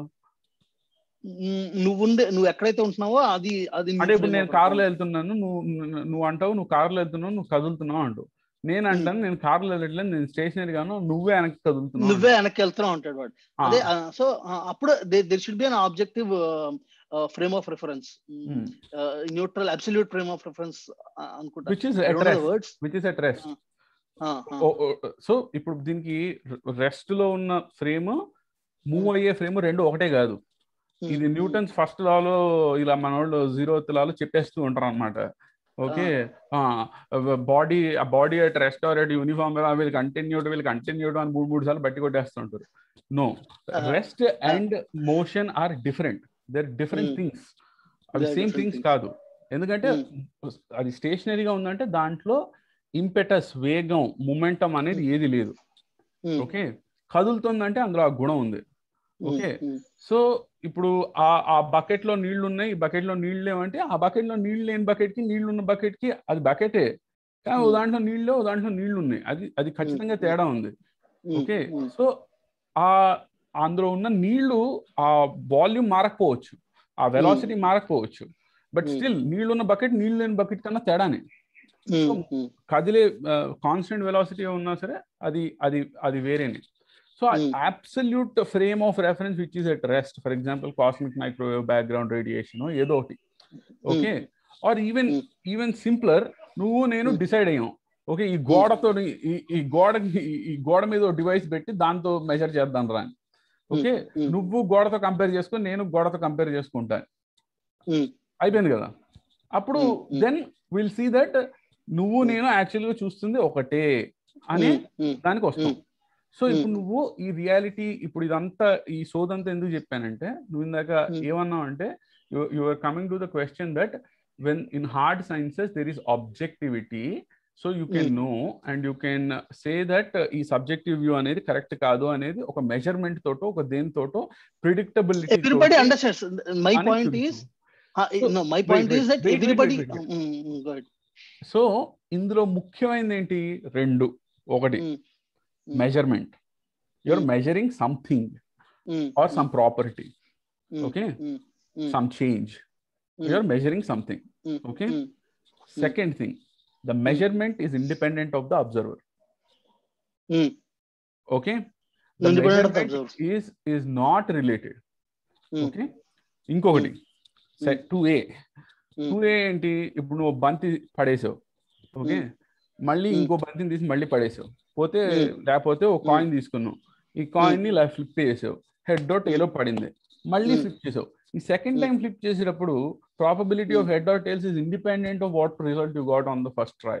నువ్వు ఉండే నువ్వు ఎక్కడైతే ఉంటున్నావో అది అది నీ అంటే ఇప్పుడు frame నేను of కారులో reference. వెళ్తున్నాను నువ్వు నువ్వు- నువ్వు అంటావు నువ్వు కారులో వెళ్తున్నావు నువ్వు కదులుతున్నావు అంటావు నేను అంటాను నేను కారులో వెళ్ళట్లేదు నేను స్టేషనరీ గాను నువ్వే వెనక్కి కదులుతున్నావు నువ్వే వెనక్కి వెళ్తున్నావు అంటాడు వాడు ఆ, అదే సో అప్పుడు there should be an objective frame of reference Hmm. Neutral absolute frame of reference అనుకుంటా which is at rest words which is at rest సో ఇప్పుడు దీనికి రెస్ట్ లో ఉన్న ఫ్రేమ్ మూవ్ అయ్యే ఫ్రేమ్ రెండు ఒకటే కాదు ఇది న్యూటన్స్ ఫస్ట్ లాలో ఇలా మన వాళ్ళు జీరో లాలో చెప్పేస్తూ ఉంటారు అనమాట ఓకే బాడీ ఆ body at rest or at uniform వీళ్ళు కంటిన్యూడ్ వీళ్ళు కంటిన్యూడ్ అని మూడు మూడు సార్లు బట్టి కొట్టేస్తుంటారు no Uh, rest and motion are different there different Hmm. Things అవి They are same different things things. కాదు ఎందుకంటే అది స్టేషనరీగా ఉందంటే దాంట్లో ఇంపెటస్ వేగం మొమెంటం అనేది ఏది లేదు ఓకే కదులుతుందంటే అందులో ఆ గుణం ఉంది ఓకే సో ఇప్పుడు ఆ ఆ బకెట్ లో నీళ్లు ఉన్నాయి ఈ బకెట్ లో నీళ్లు లేవంటే ఆ బకెట్ లో నీళ్లు లేని బకెట్ కి నీళ్లు ఉన్న బకెట్ కి అది బకెటే కానీ ఓ Hmm. దాంట్లో నీళ్ళు ఓ దాంట్లో నీళ్లు ఉన్నాయి అది అది ఖచ్చితంగా Hmm. తేడా ఉంది ఓకే సో ఆ అందులో ఉన్న నీళ్లు ఆ వాల్యూమ్ మారకపోవచ్చు ఆ వెలాసిటీ మారకపోవచ్చు బట్ Hmm. స్టిల్ నీళ్లు ఉన్న బకెట్ నీళ్లు లేని బకెట్ కన్నా తేడానే కదిలే కాన్స్టెంట్ వెలాసిటీ ఉన్నా సరే అది అది అది వేరేనే so Hmm. Absolute frame of reference which is at rest for example cosmic microwave background radiation ఏదో ఒకటి okay or even Hmm. Even simpler నువ్వు నేను Hmm. డిసైడ్ అయ్యాం ఓకే ఈ గోడతో ఈ- ఈ గోడకి ఈ గోడ మీద డివైస్ పెట్టి దాంతో మెజర్ చేద్దాం రా అని ఓకే నువ్వు గోడతో కంపేర్ చేసుకుని నేను గోడతో కంపేర్ చేసుకుంటాను అయిపోయింది కదా అప్పుడు Hmm, hmm. Then will see that నువ్వు Hmm. నేను యాక్చువల్గా చూస్తుంది ఒకటే అని దానికి వస్తాం సో ఇప్పుడు Hmm. నువ్వు ఈ రియాలిటీ ఇప్పుడు ఇదంతా ఈ సోదంతా ఎందుకు చెప్పానంటే నువ్వు ఇందాక Hmm. ఏమన్నావు అంటే you are coming to the question that when in hard sciences there is objectivity so you can know and you can say that ఈ సబ్జెక్టివ్ వ్యూ అనేది కరెక్ట్ కాదు అనేది ఒక మెజర్మెంట్ తోటో ఒక దేనితోటో ప్రిడిక్టబిలిటీ ఎవ్రీబడి అండర్స్టాండ్స్ మై అనేది point is తెలుసు. No my wait, point wait, is that wait, wait, everybody wait, wait. So ఇందులో ముఖ్యమైనది ఏంటి రెండు ఒకటి measurement your Mm. Measuring something or some property okay? some change you're measuring something okay? second thing the measurement is independent of the observer okay the Independent of the measurement is is not related okay ఇంకొకటి two A two A ఏంటి ఇప్పుడు నువ్వు బంతి పడేసావు okay మళ్ళీ Mm. ఇంకో బంతిని తీసి మళ్ళీ పడేసావు పోతే Mm. లేకపోతే ఒక కాయిన్ తీసుకున్నావు ఈ కాయిన్ ని ఇలా ఫ్లిప్ చేసావు హెడ్ డో టేలో పడింది మళ్ళీ Mm. ఫ్లిప్ చేసావు ఈ సెకండ్ Mm. టైం ఫ్లిప్ చేసేటప్పుడు probability of head or tails is independent of what result you got on the first try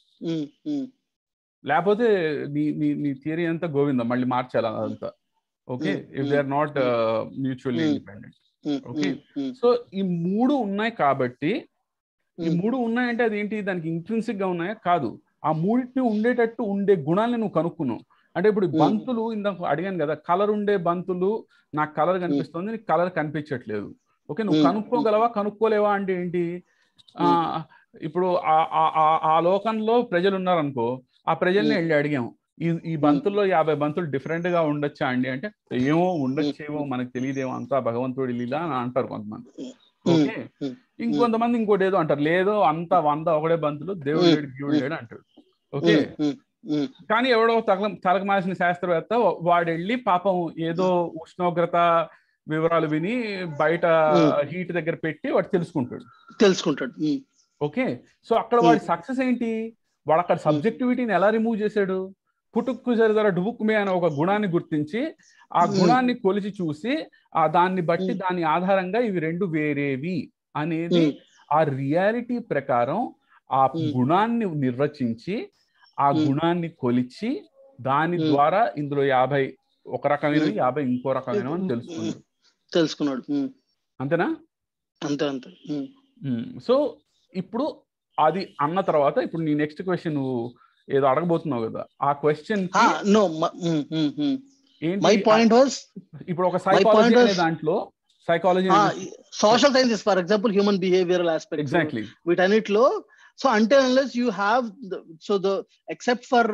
లేకపోతే నీ నీ నీ థియరీ అంతా గోవింద మళ్ళీ మార్చాలి అదంతా okay Mm. If they are not mutually Mm. Independent Okay. So ఈ మూడు ఉన్నాయి కాబట్టి ఈ మూడు ఉన్నాయంటే అది ఏంటి దానికి ఇంట్రెన్సిక్ గా ఉన్నాయా కాదు ఆ మూడింటిని ఉండేటట్టు ఉండే గుణాలను నువ్వు కనుక్కున్నావు అంటే ఇప్పుడు ఈ Hmm. బంతులు ఇందాక అడిగాను కదా కలర్ ఉండే బంతులు నాకు కలర్ కనిపిస్తుంది నీకు కలర్ కనిపించట్లేదు ఓకే నువ్వు Hmm. కనుక్కోగలవా కనుక్కోలేవా అంటే ఏంటి ఆ ఇప్పుడు ఆ- ఆ- ఆ- ఆ లోకంలో ప్రజలు ఉన్నారనుకో ఆ ప్రజల్ని Hmm. వెళ్ళి అడిగాము ఈ ఈ బంతుల్లో యాభై బంతులు డిఫరెంట్ గా ఉండొచ్చా అండి అంటే ఏమో ఉండొచ్చేమో మనకు తెలియదేమో అంతా భగవంతుడి లీలా అని అంటారు కొంతమంది ఓకే Hmm. ఇంకొంతమంది ఇంకోటి ఏదో అంటారు లేదు అంత వంద ఒకడే బంతులు దేవుడు Hmm. లేడు దేవుడు లేడు అంటాడు ఓకే కానీ ఎవడో తగల తలకు మాసిన శాస్త్రవేత్త వాడు వెళ్ళి పాపం ఏదో ఉష్ణోగ్రత వివరాలు విని బయట Hmm. హీట్ దగ్గర పెట్టి వాడు తెలుసుకుంటాడు తెలుసుకుంటాడు ఓకే సో అక్కడ వాడి సక్సెస్ ఏంటి వాడు అక్కడ సబ్జెక్టివిటీని ఎలా రిమూవ్ చేశాడు పుట్టుక్కు జరజర డుబుక్కుమే అనే ఒక గుణాన్ని గుర్తించి ఆ Hmm. గుణాన్ని కొలిచి చూసి ఆ దాన్ని బట్టి Hmm. దాని ఆధారంగా ఇవి రెండు వేరేవి అనేది ఆ రియాలిటీ ప్రకారం ఆ Hmm. గుణాన్ని నిర్వచించి ఆ Hmm. గుణాన్ని కొలిచి దాని Hmm. ద్వారా ఇందులో యాభై ఒక రకమైనవి Hmm. యాభై ఇంకో రకమైనవి అని తెలుసుకున్నాడు తెలుసుకున్నాడు ఉమ్, అంతేనా అంతే అంతే ఉమ్, సో ఇప్పుడు అది అన్న తర్వాత ఇప్పుడు నీ నెక్స్ట్ క్వశ్చన్ నువ్వు ఏదో అడగబోతున్నావు కదా ఆ క్వశ్చన్ ఆ, no మ- um, um, um. My point was ఇప్పుడు ఒక సైకాలజీ point అనే was- దాంట్లో psychology social sciences for example human behavioural aspect exactly వీటన్నిటిలో సో అంటే unless you have so the except for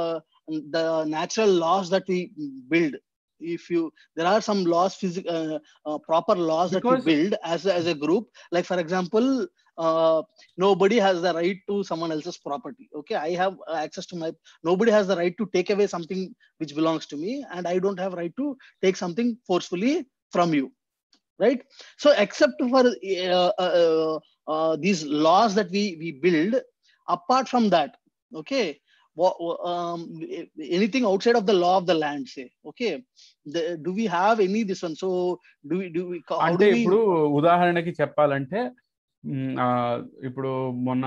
the natural laws that we build if you there are some laws physic uh, uh, proper laws that Because- we build as a, as a group like for example uh, nobody has the right to someone else's property okay i have uh, access to my nobody has the right to take away something which belongs to me and i don't have right to take something forcefully from you right so except for uh, uh, uh, uh, these laws that we we build apart from that okay wha- wha- um, anything outside of the law of the land say okay the, do we have any this one so do we do we how అంటే do we ఇప్పుడు ఉదాహరణకి చెప్పాలంటే మ్, ఆ, ఇప్పుడు మొన్న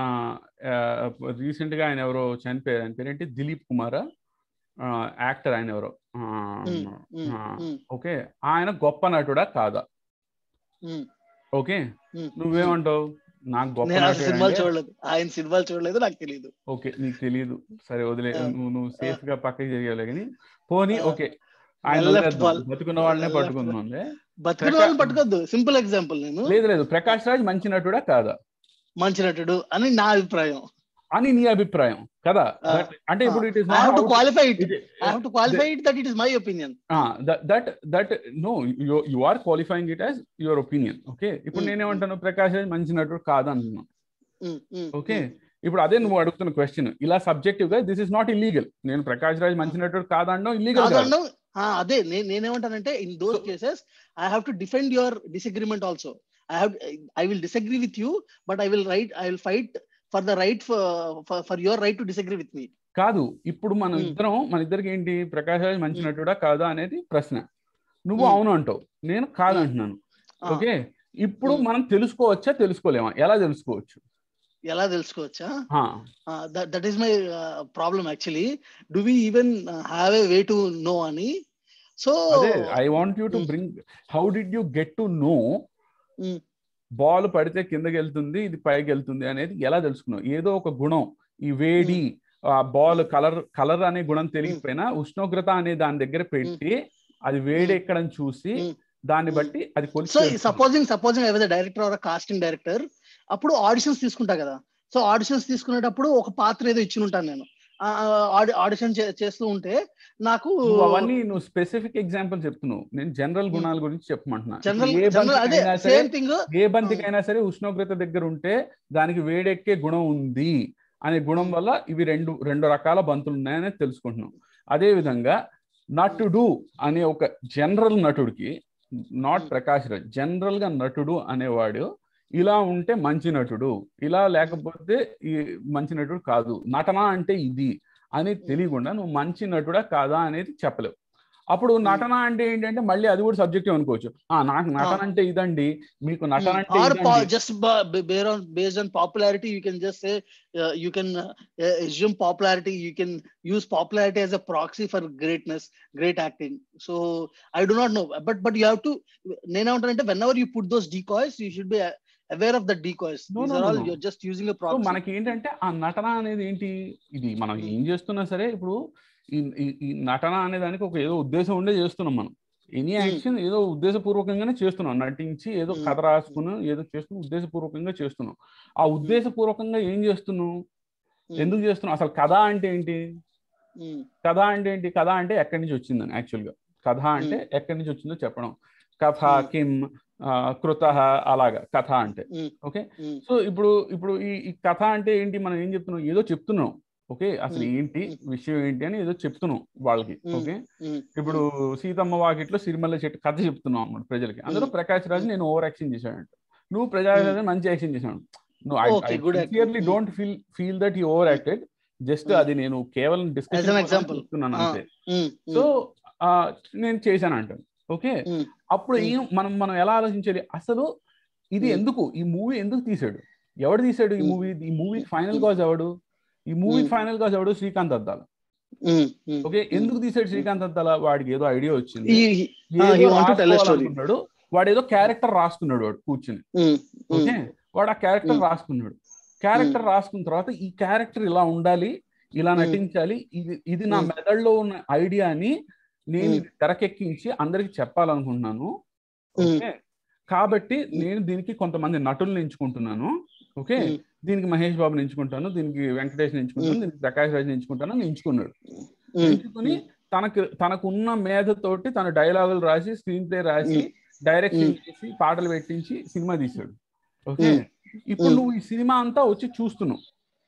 recent గా ఆయన ఎవరో చనిపోయారు ఆయన పేరేంటి దిలీప్ కుమార్ యాక్టర్ ఆయన ఎవరో Mm, mm, ఆ, mm, ఓకే ఆయన గొప్ప నటుడా కాదా mm, ఓకే mm. నువ్వేమంటావు నాకు గొప్ప నేను ఆ నటుడు సినిమాలు అంటే- చూడలేదు ఆయన సినిమాలు చూడలేదు నాకు తెలియదు ఓకే నీకు తెలియదు సరే వదిలే ఆ. నువ్వు నువ్వు సేఫ్ గా పక్కకి జరిగేలే కానీ పోనీ ఆ. ఓకే ఆయన Left వదిలేద్దాం. ball. బతుకున్న వాళ్ళనే Left పట్టుకుందాంలే బతుకున్న ప్రకా- వాళ్ళని పట్టుకోద్దు సింపుల్ ఎగ్జాంపుల్ నేను లేదు లేదు ప్రకాష్ రాజ్ మంచి నటుడా కాదా మంచి నటుడు అని నా అభిప్రాయం అని నీ అభిప్రాయం కదా ఆ. That- అంటే ఇప్పుడు it is I have to qualify it I have to qualify it that it is my opinion that that no you are qualifying it as your opinion okay ఇప్పుడు Mm, నేనేమంటాను ప్రకాష్ రాజ్ మంచి నటుడు కాదు అంటున్నాను ఓకే ఇప్పుడు అదే నువ్వు అడుగుతున్న క్వశ్చన్ ఇలా సబ్జెక్టివ్ గా దిస్ ఇస్ నాట్ ఇల్లీగల్ నేను ప్రకాష్ రాజ్ మంచి నటుడు కాదనడం ఇల్లీగల్ కాదు కాదండం అదే నే- నేనేమంటానంటే in those cases I have to defend your disagreement also I have I will disagree with you but I will right I will fight for the right for your right to disagree with me కాదు ఇప్పుడు మనం Mm. ఇద్దరం మన ఇద్దరికి ఏంటి ప్రకాష్ రాజ్ మంచి Mm. నటుడా కాదా అనేది ప్రశ్న నువ్వు Mm. అవును అంటావు నేను కాదు అంటున్నాను ఓకే ఇప్పుడు Mm. మనం తెలుసుకోవచ్చా తెలుసుకోలేమా ఎలా తెలుసుకోవచ్చు ఎలా తెలుసుకోవచ్చా హా. That is my problem actually do we even have a way to know అని సో అదే I want you to Mm. Bring how did you get to know Mm. Ball పడితే కిందకి వెళ్తుంది ఇది పైకి వెళ్తుంది అనేది ఎలా తెలుసుకున్నావు ఏదో ఒక గుణం ఈ వేడి ఆ బాల్ కలర్ కలర్ అనే గుణం తెలియకపోయినా ఉష్ణోగ్రత అనే దాని దగ్గర పెట్టి అది వేడి ఎక్కడని చూసి Mm. దాన్ని Mm. బట్టి అది సో కొలిచి supposing supposing I director or casting director అప్పుడు ఆడిషన్స్ తీసుకుంటా కదా సో ఆడిషన్స్ తీసుకునేటప్పుడు ఒక పాత్ర ఏదో ఇచ్చి ఉంటాను నేను ఆడిషన్ చేస్తూ ఉంటే నాకు నువ్వు అవన్నీ నువ్వు స్పెసిఫిక్ ఎగ్జాంపుల్ చెప్తున్నావు నేను జనరల్ గుణాల గురించి చెప్పమంటున్నా జనరల్ ఏ జనరల్ అదే బంతికైనా సరే సేమ్ థింగ్ ఏ బంతికైనా సరే ఉష్ణోగ్రత దగ్గర ఉంటే దానికి వేడెక్కే గుణం ఉంది అనే గుణం వల్ల ఇవి రెండు రెండు రకాల బంతులు ఉన్నాయని తెలుసుకుంటున్నాం అదే విధంగా నటుడు అనే ఒక జనరల్ నటుడికి not Hmm. Prakash Raj general గా నటుడు అనేవాడు ఇలా ఉంటే మంచి నటుడు ఇలా లేకపోతే ఈ మంచి నటుడు కాదు నటన అంటే ఇది అని తెలియకుండా నువ్వు మంచి నటుడా కాదా అనేది చెప్పలేవు అప్పుడు నటన అంటే ఏంటంటే మళ్ళీ అది కూడా సబ్జెక్టివ్ అనుకోవచ్చు ఆ నాకు నటన అంటే ఇదండి మీకు నటన అంటే ఆర్ ఇదండి. Just bear on based on popularity you can just say you can assume popularity you can use popularity as a proxy for greatness great acting so I do not know but but you have to నేనేమంటానంటే whenever you put those decoys you should be aware of the decoys No, these no, are no, all no. You're just using so మనకి ఏంటంటే ఆ నటన అనేది ఏంటి ఇది మనం ఏం చేస్తున్నా సరే ఇప్పుడు ఈ ఈ- ఈ నటన అనే దానికి ఒక ఏదో ఉద్దేశం ఉండే చేస్తున్నాం మనం ఎనీ Hmm. యాక్షన్ ఏదో ఉద్దేశపూర్వకంగానే చేస్తున్నాం నటించి ఏదో Hmm. కథ రాసుకుని ఏదో చేస్తున్నాం ఉద్దేశపూర్వకంగా చేస్తున్నాం ఆ ఉద్దేశపూర్వకంగా ఏం చేస్తున్నాం ఎందుకు చేస్తున్నాం అసలు కథ అంటే ఏంటి కథ అంటే ఏంటి కథ అంటే ఎక్కడి నుంచి వచ్చిందని యాక్చువల్గా కథ అంటే ఎక్కడి నుంచి వచ్చిందో చెప్పడం కథ Hmm. కిమ్ కృత అలాగా కథ అంటే ఓకే సో ఇప్పుడు ఇప్పుడు ఈ ఈ కథ అంటే ఏంటి మనం ఏం చెప్తున్నాం ఏదో చెప్తున్నాం ఓకే అసలు Mm. ఏంటి Mm. విషయం ఏంటి అని ఏదో చెప్తున్నాం వాళ్ళకి Mm. ఓకే ఇప్పుడు సీతమ్మ వాకిట్లో సిరిమల్ల చెట్టు కథ చెప్తున్నాం అన్నమాట ప్రజలకి అందులో ప్రకాష్ రాజు నేను ఓవర్ యాక్షన్ చేశాడంట నువ్వు ప్రకాష్ రాజు మంచి యాక్షన్ చేశాడు నువ్వు Okay, good acting. Clearly Mm. Don't feel feel that you overacted just Mm. అది నేను కేవలం As an డిస్కషన్ example. చెప్తున్నాను Ah. అంతే సో నేను చేశాను అంటాను ఓకే Mm. అప్పుడు Mm. ఏం మనం మనం ఎలా ఆలోచించాలి అసలు ఇది Mm. ఎందుకు ఈ మూవీ ఎందుకు తీసాడు ఎవడు తీసాడు ఈ Mm. మూవీ ఈ మూవీ ఫైనల్ కాజ్ ఎవడు ఈ movie Mm. Final final cause ఎవడు శ్రీకాంత్ అద్దాల ఓకే ఎందుకు తీసాడు శ్రీకాంత్ అద్దాల వాడికి ఏదో ఐడియా వచ్చింది Ah, ఏదో he want to tell a story. రాసుకోవాలనుకున్నాడు వాడు ఏదో క్యారెక్టర్ రాసుకున్నాడు వాడు కూర్చుని ఓకే వాడు ఆ క్యారెక్టర్ Mm. రాసుకున్నాడు క్యారెక్టర్ రాసుకున్న తర్వాత ఈ క్యారెక్టర్ ఇలా ఉండాలి ఇలా Mm. నటించాలి ఇది ఇది నా Mm. మెదడులో ఉన్న ఐడియాని నేను Mm. ఇది తెరకెక్కించి అందరికి చెప్పాలనుకుంటున్నాను Mm. ఓకే కాబట్టి నేను దీనికి కొంతమంది నటుల్ని ఎంచుకుంటున్నాను ఓకే Mm. దీనికి మహేష్ బాబుని ఎంచుకుంటాను దీనికి వెంకటేష్ ఎంచుకుంటాను దీనికి ప్రకాష్ రాజ్ ఎంచుకుంటాను అని ఎంచుకున్నాడు ఎంచుకుని తనకు తనకున్న మేధతోటి తన డైలాగులు రాసి స్క్రీన్ ప్లే రాసి డైరెక్షన్ చేసి పాటలు పెట్టించి సినిమా తీశాడు ఓకే Mm. ఇప్పుడు Mm. నువ్వు ఈ సినిమా అంతా వచ్చి చూస్తున్నావు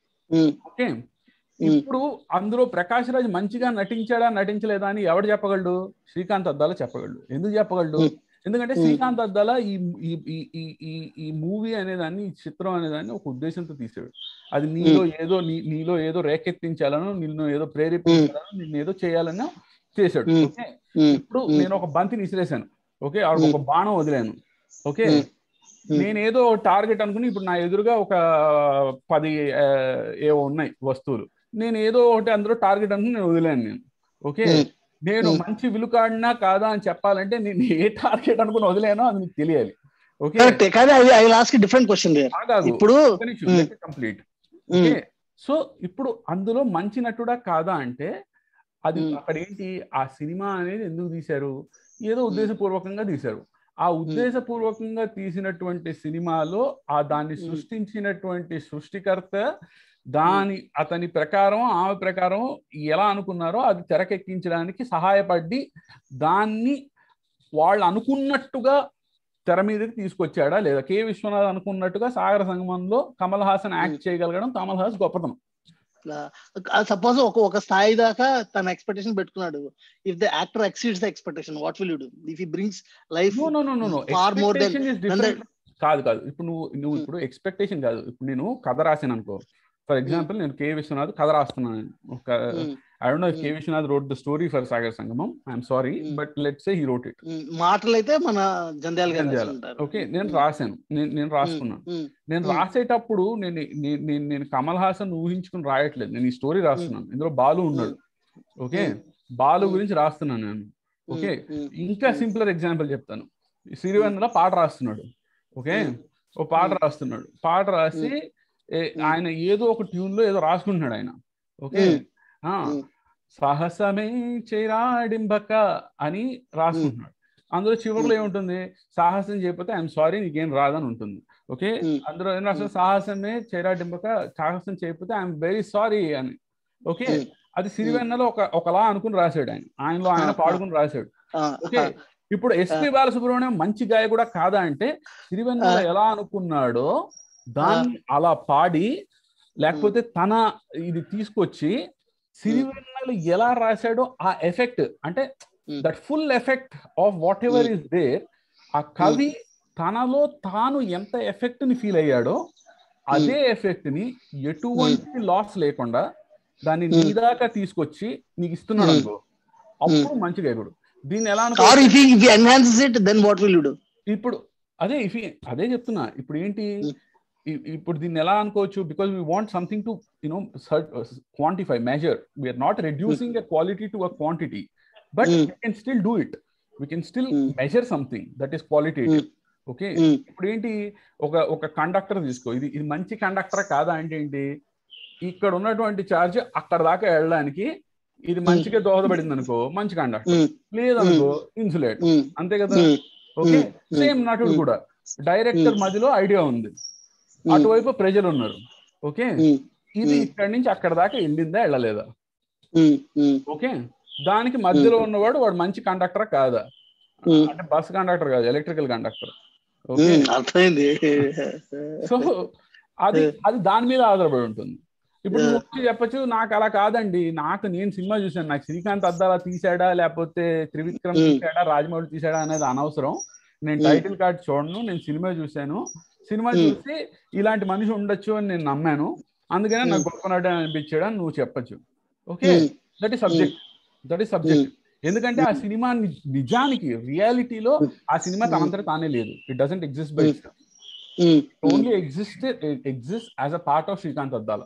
ఓకే ఇప్పుడు అందులో ప్రకాష్ రాజ్ మంచిగా నటించాడా నటించలేదా అని ఎవడు చెప్పగలడు శ్రీకాంత్ అద్దాల చెప్పగలడు ఎందుకు చెప్పగలడు Mm. ఎందుకంటే Mm. శ్రీకాంత్ అద్దాల ఈ ఈ ఈ ఈ ఈ ఈ మూవీ అనేదాన్ని ఈ చిత్రం అనేదాన్ని ఒక ఉద్దేశంతో తీసాడు అది నీలో ఏదో నీ నీలో ఏదో రేకెత్తించాలను నిన్ను ఏదో ప్రేరేపించాలను నిన్ను ఏదో చేయాలని చేశాడు Mm. ఓకే ఇప్పుడు నేను ఒక బంతిని విసిరేసాను ఓకే ఆవిడ ఒక బాణం వదిలాను ఓకే Mm. Mm. నేను ఏదో టార్గెట్ అనుకుని ఇప్పుడు నా ఎదురుగా ఒక పది ఆ, ఏవో ఉన్నాయి వస్తువులు నేను ఏదో ఒకటి అందులో టార్గెట్ అనుకుని నేను వదిలాను నేను ఓకే Mm. నేను Mm. మంచి విలుకాడినా కాదా అని చెప్పాలంటే నేను ఏ టార్గెట్ అనుకుని వదిలేనో అది నీకు తెలియాలి ఓకే కరెక్ట్ కానీ I I ask different question there ఆగాగు. ఇప్పుడు ఒక్క నిమిషం, Mm. let me complete. Okay so ఇప్పుడు అందులో మంచి నటుడా కాదా అంటే అది Mm. అక్కడ ఏంటి ఆ సినిమా అనేది ఎందుకు తీశారు ఏదో ఉద్దేశపూర్వకంగా తీశారు ఆ ఉద్దేశపూర్వకంగా తీసినటువంటి సినిమాలో ఆ దాన్ని Mm. సృష్టించినటువంటి సృష్టికర్త దాని అతని ప్రకారం ఆమె ప్రకారం ఎలా అనుకున్నారో అది తెరకెక్కించడానికి సహాయపడి దాన్ని వాళ్ళు అనుకున్నట్టుగా తెర మీదకి తీసుకొచ్చాడా లేదా కె విశ్వనాథ్ అనుకున్నట్టుగా సాగర సంగమంలో కమల్ హాసన్ యాక్ట్ చేయగలగడం కమల్ హాసన్ గొప్పతనం సపోజ్ ఒక ఒక స్థాయి దాకా తన ఎక్స్పెక్టేషన్ పెట్టుకున్నాడు if the actor exceeds the expectation what will you do if he brings life no no no no no Far more than- expectation is than different కాదు కాదు ఇప్పుడు నువ్వు నువ్వు Hmm. ఇప్పుడు ఎక్స్పెక్టేషన్ కాదు ఇప్పుడు నేను కథ రాసాను అనుకో ఫర్ ఎగ్జాంపుల్ నేను కే విశ్వనాథ్ కథ రాస్తున్నాను ఒక I don't know K Hmm. Viswanath wrote the story for Sagar Sangamam I'm sorry Hmm. But let's say he wrote it మాటలైతే మన జంధ్యాల గారు జంధ్యాల. రాసుకుంటారు. ఓకే నేను Hmm. రాశాను నేను నేను రాసుకున్నాను Hmm. నేను Hmm. రాసేటప్పుడు నేను నే- నేను నేను కమల్ హాసన్ ఊహించుకుని రాయట్లేదు నేను ఈ స్టోరీ రాస్తున్నాను ఇందులో బాలు ఉన్నాడు ఓకే Hmm. బాలు Hmm. గురించి రాస్తున్నాను నేను ఓకే Hmm. ఇంకా Hmm. సింపులర్ ఎగ్జాంపుల్ చెప్తాను సిరివెన్నెల పాట రాస్తున్నాడు ఓకే Hmm. ఓ పాట రాస్తున్నాడు పాట రాసి ఏ- ఆయన ఏదో ఒక ట్యూన్ లో ఏదో రాసుకుంటున్నాడు ఆయన ఓకే Hmm. ఆ, Hmm. సాహసమే చేరాడింబక అని రాసుకుంటున్నాడు అందులో చివరిలో ఏముంటుంది సాహసం చేయకపోతే ఐఎమ్ సారీ నీకేం రాదని ఉంటుంది ఓకే Hmm. అందులో ఏం రాస్తుంది సాహసమే చేరాడింబక సాహసం చేయకపోతే ఐఎమ్ వెరీ సారీ అని ఓకే Hmm. అది సిరివెన్నెలో ఒక ఒకలా అనుకుని రాశాడు ఆయన ఆయనలో ఆయన Ah, పాడుకుని రాశాడు ఆ, ఓకే ఇప్పుడు ఎస్పి బాలసుబ్రహ్మణ్యం మంచి గాయ కూడా కాదా అంటే సిరివెన్నెల ఎలా అనుకున్నాడో దాన్ని అలా పాడి లేకపోతే తన ఇది తీసుకొచ్చి సిరివెన్నెల ఎలా రాశాడో ఆ ఎఫెక్ట్ అంటే Hmm. That full effect of whatever is there ఆ కవి తనలో తాను ఎంత ఎఫెక్ట్ ని ఫీల్ అయ్యాడో అదే ఎఫెక్ట్ ని ఎటువంటి లాస్ లేకుండా దాన్ని నీ దాకా తీసుకొచ్చి నీకు ఇస్తున్నాడు Hmm. అనుకో అప్పుడు మంచి గాయకుడు దీన్ని ఎలా అనుకో or if if enhances it then what will you do ఇప్పుడు అదే ఇఫ్ అదే చెప్తున్నా ఇప్పుడు ఏంటి Hmm. ఇ- ఇప్పుడు దీన్ని ఎలా అనుకోవచ్చు because we want something to you know quantify measure we're not reducing a quality to a quantity but Hmm. We can still do it we can still Hmm. Measure something that is qualitative okay ఇప్పుడు ఏంటి ఒక ఒక conductor తీసుకో ఇది ఇది మంచి conductor కాదా అంటే ఏంటి ఇక్కడ ఉన్నటువంటి ఛార్జ్ అక్కడ దాకా వెళ్ళడానికి ఇది మంచిగా దోహదపడింది అనుకో మంచి కండక్టర్ లేదనుకో ఇన్సులేట్ అంతే కదా ఓకే Hmm. సేమ్ నటుడు Hmm. కూడా డైరెక్టర్ Hmm. మధ్యలో ఐడియా ఉంది అటువైపు ప్రజలు ఉన్నారు ఓకే ఇది Hmm. ఇక్కడి నుంచి అక్కడ దాకా వెళ్ళిందా వెళ్ళలేదా ఓకే దానికి మధ్యలో ఉన్నవాడు వాడు మంచి కండక్టర్ కాదా Hmm. అంటే బస్ కండక్టర్ కాదు ఎలక్ట్రికల్ కండక్టర్ ఓకే అర్థమైంది సో అది అది దాని మీద ఆధారపడి ఉంటుంది ఇప్పుడు నువ్వు వచ్చి చెప్పొచ్చు నాకు అలా కాదండి నాకు నేను సినిమా చూసాను నాకు శ్రీకాంత్ అద్దాలా తీసాడా లేకపోతే త్రివిక్రమ్ Hmm. తీసాడా రాజమౌళి తీసాడా అనేది అనవసరం నేను Hmm. టైటిల్ కార్డ్ చూడను నేను సినిమా చూశాను సినిమా Hmm. చూసి ఇలాంటి మనిషి ఉండొచ్చు అని నేను నమ్మాను అందుకనే నాకు Hmm. గొప్ప నటుడు అనిపించాడు అని నువ్వు చెప్పొచ్చు okay Hmm. That is subject that is subject ఎందుకంటే ఆ సినిమా ని- నిజానికి రియాలిటీలో ఆ సినిమా తనంతట తానే లేదు it doesn't exist by only exist exist as a part of Srikanth Addala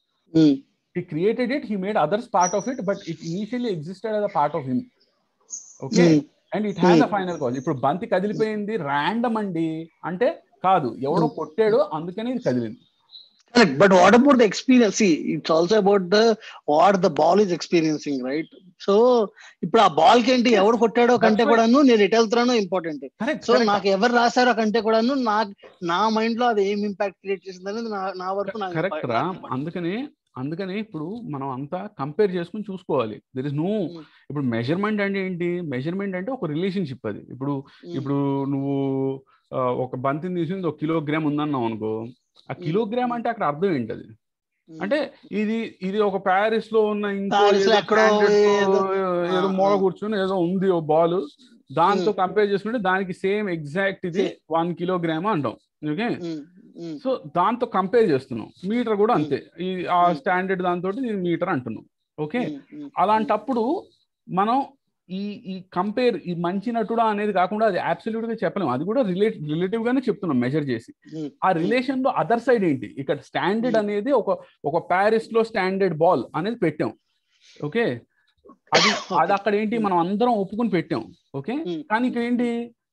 he created it he made others part of it but it initially existed as a part of him okay and it has a final cause ఇప్పుడు బంతి కదిలిపోయింది random అండి అంటే కాదు ఎవడో కొట్టాడు అందుకని ఇది కదిలింది correct but what about the experience it's also about the what the ball is experiencing right so ఇప్పుడు ఆ బాల్ కి ఏంటి ఎవరు కొట్టాడో కంటే That's right. కూడాను నేను ఎటు వెళ్తున్నానో ఇంపార్టెంట్ కరెక్ట్ సో నాకు ఎవరు రాశారో కంటే కూడాను నా నా మైండ్ లో అది ఏం ఇంపాక్ట్ క్రియేట్ చేసింది అనేది నా నా వరకు నాకు కరెక్ట్ రా అందుకనే అందుకనే ఇప్పుడు మనం అంతా కంపేర్ చేసుకుని చూసుకోవాలి దర్ ఇస్ నో Hmm. ఇప్పుడు మెజర్మెంట్ అంటే ఏంటి మెజర్మెంట్ అంటే ఒక రిలేషన్షిప్ అది ఇప్పుడు ఇప్పుడు నువ్వు ఆ, ఒక బంతిని తీసుకుని ఒక కిలోగ్రామ్ ఉందన్నావు అనుకో ఆ కిలోగ్రామ్ అంటే అక్కడ అర్థం ఏంటది అంటే ఇది ఇది ఒక ప్యారిస్ లో ఉన్న ఇంకో ప్యారిస్ లో ఏదో ఎక్కడో standard తో ఏదో- ఏదో ఆ, మూల ఆ. కూర్చొని ఏదో ఉంది ఓ బాల్ దాంతో Hmm. కంపేర్ చేసుకుంటే దానికి సేమ్ ఎగ్జాక్ట్ ఇది Same. వన్ కిలోగ్రామ్ అంటాం ఓకే సో దాంతో కంపేర్ చేస్తున్నాం మీటర్ కూడా అంతే ఈ ఆ Hmm. స్టాండర్డ్ దాంతో మీటర్ అంటున్నాం ఓకే అలాంటప్పుడు మనం ఈ ఈ కంపేర్ ఈ మంచి నటుడా అనేది కాకుండా అది అబ్సల్యూట్ గా చెప్పలేము అది కూడా రిలేట్ రిలేటివ్ గానే చెప్తున్నాం మెజర్ చేసి ఆ రిలేషన్ లో అదర్ సైడ్ ఏంటి ఇక్కడ స్టాండర్డ్ Hmm. అనేది ఒక ఒక ప్యారిస్ లో స్టాండర్డ్ బాల్ అనేది పెట్టాం ఓకే అది అది అక్కడ ఏంటి మనం అందరం ఒప్పుకుని పెట్టాం ఓకే కానీ ఇక్కడ ఏంటి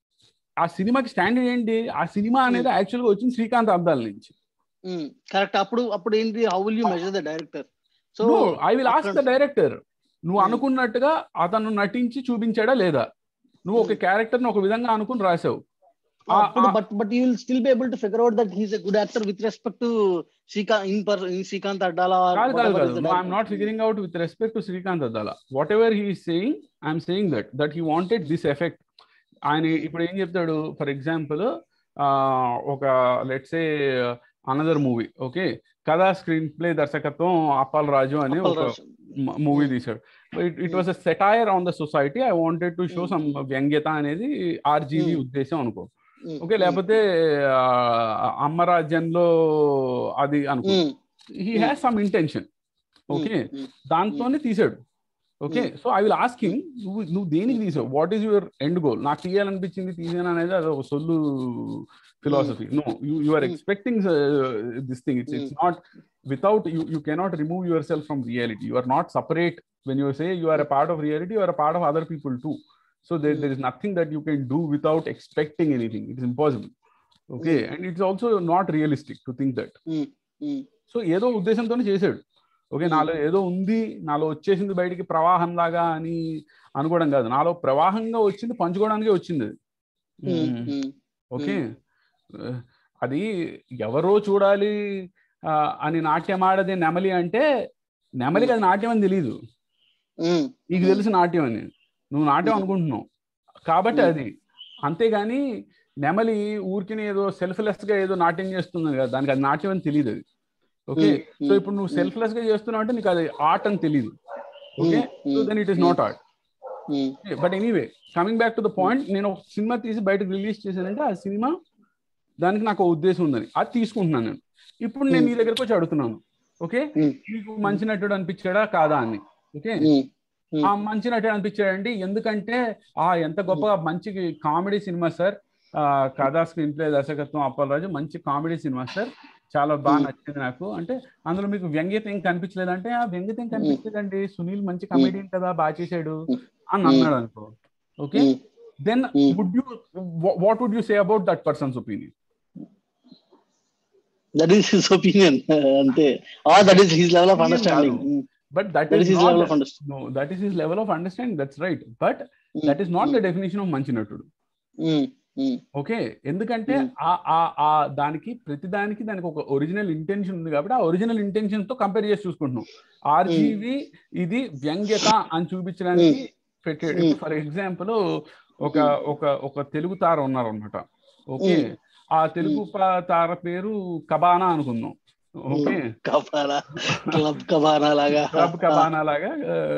ఆ సినిమాకి స్టాండర్డ్ ఏంటి ఆ సినిమా అనేది యాక్చువల్ గా వచ్చింది శ్రీకాంత్ అబ్దాల నుంచి కరెక్ట్ అప్పుడు అప్పుడు ఏంటి how will you measure the director so I will ask the అక్కడ- డైరెక్టర్ నువ్వు Hmm. అనుకున్నట్టుగా అతను నటించి చూపించాడా లేదా నువ్వు ఒక క్యారెక్టర్ ని ఒక విధంగా అనుకుని రాసావు ఆ- అప్పుడు ఆ- but but you will still be able to figure out that he's a good actor with respect to Srikanth in per in Srikanth Addala కాదు కాదు కాదు I'm not figuring out with respect to Srikanth Addala whatever he saying I'm saying that that he wanted this effect ఆయన ఇప్పుడు ఏం చెప్తాడు for example ఒక let's say another movie okay కథా screenplay దర్శకత్వం అప్పాల్ రాజు అని ఒక మూవీ తీశాడు it was a satire on the society I wanted to show some వ్యంగ్యత అనేది ఆర్జీవీ Hmm. ఉద్దేశం అనుకో ఓకే లేకపోతే ఆ, అమ్మ రాజ్యంలో అది అనుకో he has some intention okay దాంతోనే తీసాడు okay so I will ask him నువ్వు నువ్వు దేనికి తీసావు what is your end goal నాకు తీయాలనిపించింది తీసాను అనేది అది ఒక సొల్లు philosophy no you you are Hmm. Expecting this thing it's it's not without you you cannot remove yourself from reality you are not separate when you say you are a part of reality you are a part of other people too so there, there is nothing that you can do without expecting anything it is impossible okay and it's also not realistic to think that Mm. So ఏదో ఉద్దేశంతోనే చేశాడు okay Hmm. నాలో ఏదో ఉంది నాలో వచ్చేసింది బయటికి ప్రవాహం లాగా అని అనుకోవడం కాదు నాలో ప్రవాహంగా వచ్చింది పంచుకోవడానికే వచ్చింది అది. Mm. Mm. Mm. Okay Uh, అది ఎవరో చూడాలి ఆ, అని నాట్యం ఆడదే నెమలి అంటే నెమలికి అది నాట్యం అని తెలియదు Mm. నీకు Mm. తెలుసు నాట్యం అని నువ్వు నాట్యం అనుకుంటున్నావు కాబట్టి Mm. అది అంతేగాని నెమలి ఊరికి ఏదో సెల్ఫ్లెస్ గా ఏదో నాట్యం చేస్తుంది కదా దానికి అది నాట్యం అని తెలియదు అది ఓకే Mm. సో ఇప్పుడు నువ్వు సెల్ఫ్లెస్ గా చేస్తున్నావు అంటే నీకు అది ఆర్ట్ అని తెలియదు okay Mm. So then it is not art Mm. But anyway coming back to the point నేను ఒక సినిమా తీసి బయటకు రిలీజ్ చేశానంటే ఆ సినిమా దానికి నాకు ఒక ఉద్దేశం ఉందని అది తీసుకుంటున్నాను నేను ఇప్పుడు నేను నీ దగ్గరకు వచ్చి అడుగుతున్నాను ఓకే Mm. నీకు మంచి నటుడు అనిపించాడా కాదా అని ఓకే Mm. Mm. ఆ మంచి నటుడు అనిపించాడండి ఎందుకంటే ఆ ఎంత గొప్ప మంచి కామెడీ సినిమా సార్ ఆ కథా స్క్రీన్ ప్లే దర్శకత్వం అప్పలరాజు మంచి కామెడీ సినిమా సార్ చాలా బాగా Hmm. నచ్చింది నాకు అంటే అందులో మీకు వ్యంగ్యత ఏం కనిపించలేదు అంటే ఆ వ్యంగ్యత ఏం కనిపించలేదండి సునీల్ మంచి కమెడియన్ కదా బాగా చేశాడు అని Hmm. అన్నాడు అనుకో okay Mm. Then Hmm. Would you what would you say about that person's opinion That is his opinion. అంతే or that is his level of Opinion understanding. కాదు. Mm. But that That is is his level of understanding. No that is his level of understanding that's right but Mm. That is not the Mm. Definition of మంచి నటుడు Mm. Mm. Okay ఎందుకంటే Hmm. ఆ ఆ ఆ దానికి ప్రతి దానికి దానికి ఒక ఒరిజినల్ ఇంటెన్షన్ ఉంది కాబట్టి ఆ ఒరిజినల్ ఇంటెన్షన్ తో కంపేర్ చేసి చూసుకుంటున్నాం ఆర్జీవి ఇది వ్యంగ్యత అని చూపించడానికి పెట్టాడు Hmm. ఫర్ ఎగ్జాంపుల్ ఒక ఒక ఒక తెలుగు తార ఉన్నారు అనమాట ఓకే Hmm. ఆ తెలుగు పా- తార పేరు కబానా అనుకుందాం ఓకే కబానా క్లబ్ కబానా లాగా క్లబ్ కబానా లాగా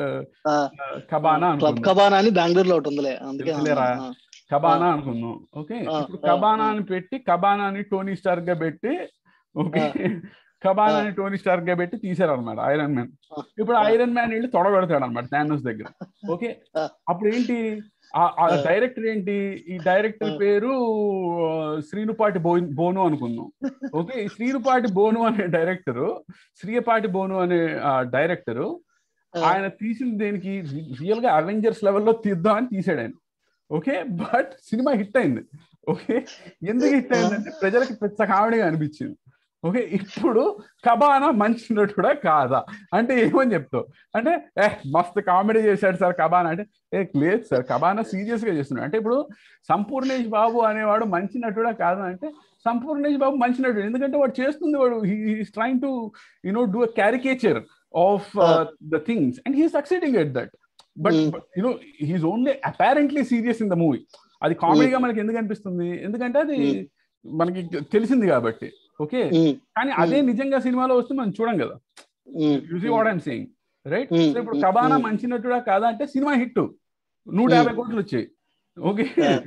ఆ, కబానా క్లబ్ అనుకుందాం కబానా అని బెంగళూరు లో ఉంటుందిలే అందుకే తెలుసులేరా? ఆ, కబానా అనుకుందాం ఓకే ఆ, ఇప్పుడు ఆ, కబానా ఆ. అని పెట్టి కబానా అని టోనీ స్టార్ గా పెట్టి ఓకే కబానా అని టోనీ స్టార్ గా పెట్టి తీసారు అనమాట ఐరన్ మ్యాన్ ఆ, ఇప్పుడు ఆ. ఐరన్ మ్యాన్ వెళ్ళి తొడగొడతాడు అనమాట థానోస్ దగ్గర ఓకే ఆ. అప్పుడు ఏంటి ఆ ఆ. డైరెక్టర్ ఏంటి ఈ డైరెక్టర్ ఆ. పేరు ఆ, శ్రీనుపాటి బో బోను అనుకుందాం ఓకే ఈ శ్రీనుపాటి బోను అనే డైరెక్టర్ శ్రీయపాటి బోను అనే డైరెక్టర్ ఆ. ఆయన తీసిన దేనికి రియల్ గా అవెంజర్స్ లెవెల్లో తీద్దామని తీసాడు ఆయన ఓకే బట్ సినిమా హిట్ అయింది ఓకే ఎందుకు హిట్ అయిందంటే ప్రజలకి పెద్ద కామెడీగా అనిపించింది ఓకే ఇప్పుడు కబానా మంచి నటుడా కాదా అంటే ఏమని చెప్తావు అంటే ఏ మస్తు కామెడీ చేశాడు సార్ కబానా అంటే ఏ లేదు సార్ కబానా సీరియస్ గా చేస్తున్నాడు అంటే ఇప్పుడు సంపూర్ణేష్ బాబు అనేవాడు మంచి నటుడా కాదా అంటే సంపూర్ణేష్ బాబు మంచి నటుడు ఎందుకంటే వాడు చేస్తుంది వాడు he's trying to you know do a caricature of the things and he succeeding at that but Hmm. You know he's only apparently serious in the movie అది కామెడీగా మనకి ఎందుకు అనిపిస్తుంది ఎందుకంటే అది Hmm. మనకి తెలిసింది కాబట్టి ఓకే ఉమ్, కానీ అదే నిజంగా సినిమాలో వస్తే మనం చూడం కదా ఉమ్, యూజీ what I'm saying right Hmm. So ఇప్పుడు Hmm. Cabana Hmm. మంచి నటుడా కాదా అంటే సినిమా హిట్ నూట Hmm. యాభై కోట్లు వచ్చాయి okay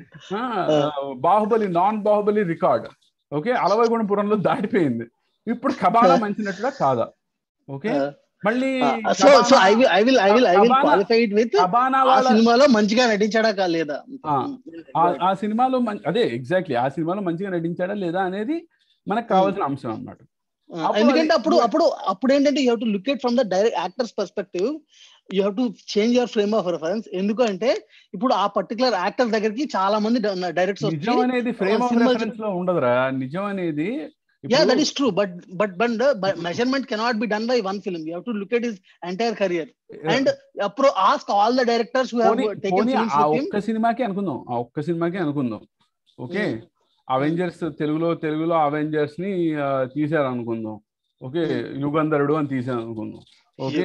Yeah. Baahubali non Baahubali record okay అలవైగుణపురంలో దాటిపోయింది ఇప్పుడు కబానా Yeah. మంచి నటుడా కాదా ఓకే ఆ, మళ్ళీ ఆ, so so I will I will I will I will Cabana- qualify it with Cabana ఆ వాళ్ళ సినిమాలో మంచిగా నటించాడా కా లేదా ఆ, ఆ- ఆ సినిమాలో మం- అదే ఎగ్జాక్ట్లీ ఆ సినిమాలో మంచిగా నటించాడా లేదా అనేది మనకు కావాల్సిన అంశం అన్నమాట ఆ, అప్పుడు ఎందుకంటే అది- అప్పుడు అప్పుడు అప్పుడు ఏంటంటే you to look at from the direct actors perspective you have to change your frame of reference ఎందుకంటే ఇప్పుడు ఆ పర్టికులర్ యాక్టర్ దగ్గరికి చాలా మంది డైరెక్టర్స్ నిజం అనేది ఫ్రేమ్ ఆఫ్ సినిమా రెఫరెన్స్ లో ఉండదురా నిజం అనేది యా ఇప్పుడు- that is true but but but measurement cannot be done by one film you have to look at his entire career and అప్పుడు ask all the directors who have పోనీ- taken పోనీ films uh with him ఒక్క సినిమాకి అనుకుందాం ఆ ఒక్క సినిమాకి అనుకుందాం ఓకే Mm. అవెంజర్స్ తెలుగులో తెలుగులో అవెంజర్స్ ని ఆ, తీశారు అనుకుందాం ఓకే యుగంధరుడు అని తీశారు అనుకుందాం ఓకే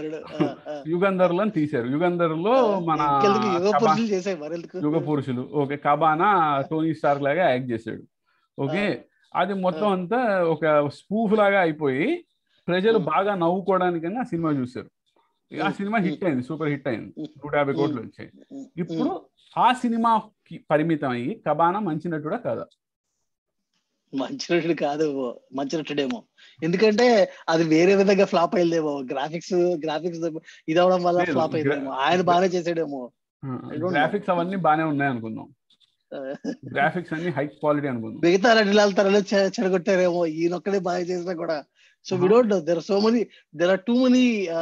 యుగంధర్లు అని తీశారు యుగంధర్లో మన యుగ కబా- పురుషులు చేసాయి మరెందుకు యుగ పురుషులు ఓకే కబానా టోనీ స్టార్ లాగా యాక్ట్ చేశాడు ఓకే అది మొత్తం అంతా ఒక స్పూఫ్ లాగా అయిపోయి ప్రజలు Mm. బాగా నవ్వుకోవడానికని ఆ సినిమా చూశారు ఆ Mm. సినిమా హిట్ అయింది సూపర్ హిట్ అయింది Mm. నూట యాభై Mm. కోట్లు వచ్చాయి ఇప్పుడు ఆ సినిమాకి పరిమితం అయ్యి కబానా మంచి నటుడా కాదా మంచి నటుడు కాదు మంచి నటుడేమో ఎందుకంటే అది వేరే విధంగా ఫ్లాప్ అయిందేమో గ్రాఫిక్స్ గ్రాఫిక్స్ ఇది అవడం వల్ల లేదు, ఫ్లాప్ అయిందేమో ఆయన బాగానే చేసాడేమో I don't know. గ్రాఫిక్స్ అవన్నీ బానే ఉన్నాయి అనుకుందాం గ్రాఫిక్స్ అన్ని హై క్వాలిటీ అనుకుందాం మిగతా నటుల తరలో చెడగొట్టారేమో ఈయనొక్కడే బాగా చేసినా కూడా so we Uh-huh. Don't know there so many there are too many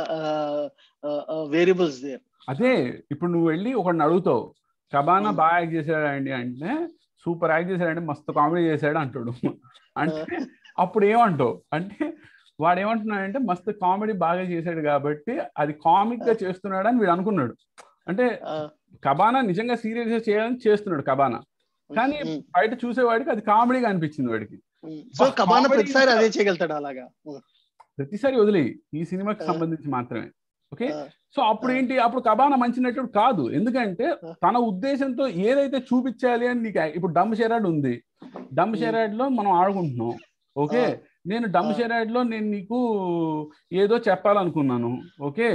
variables there అదే ఇప్పుడు నువ్వు వెళ్ళి ఒకడిని అడుగుతావు కబానా Mm. బాగా యాక్ట్ చేశాడండి అంటే సూపర్ యాక్ట్ చేశాడంటే మస్తు కామెడీ చేశాడు అంటాడు అంటే అప్పుడు ఏమంటావు అంటే వాడు ఏమంటున్నాడంటే మస్తు కామెడీ బాగా చేశాడు కాబట్టి అది కామిక్ గా చేస్తున్నాడు అని వీడు అనుకున్నాడు అంటే కబానా నిజంగా సీరియస్ గా చేయాలని చేస్తున్నాడు కబానా కానీ బయట చూసేవాడికి అది కామెడీగా అనిపించింది వాడికి సో కబానా ప్రతిసారి అదే చేయగలుగుతాడు అలాగా ప్రతిసారి వదిలే ఈ సినిమాకి సంబంధించి మాత్రమే ఓకే సో అప్పుడు ఏంటి అప్పుడు కబానా మంచి నటుడు కాదు ఎందుకంటే తన ఉద్దేశంతో ఏదైతే చూపించాలి అని నీకు ఇప్పుడు డమ్ షెరాడ్ ఉంది డమ్ షెరాడ్ లో మనం ఆడుకుంటున్నాం ఓకే నేను డమ్ షెరాడ్ లో నేను నీకు ఏదో చెప్పాలనుకున్నాను ఓకే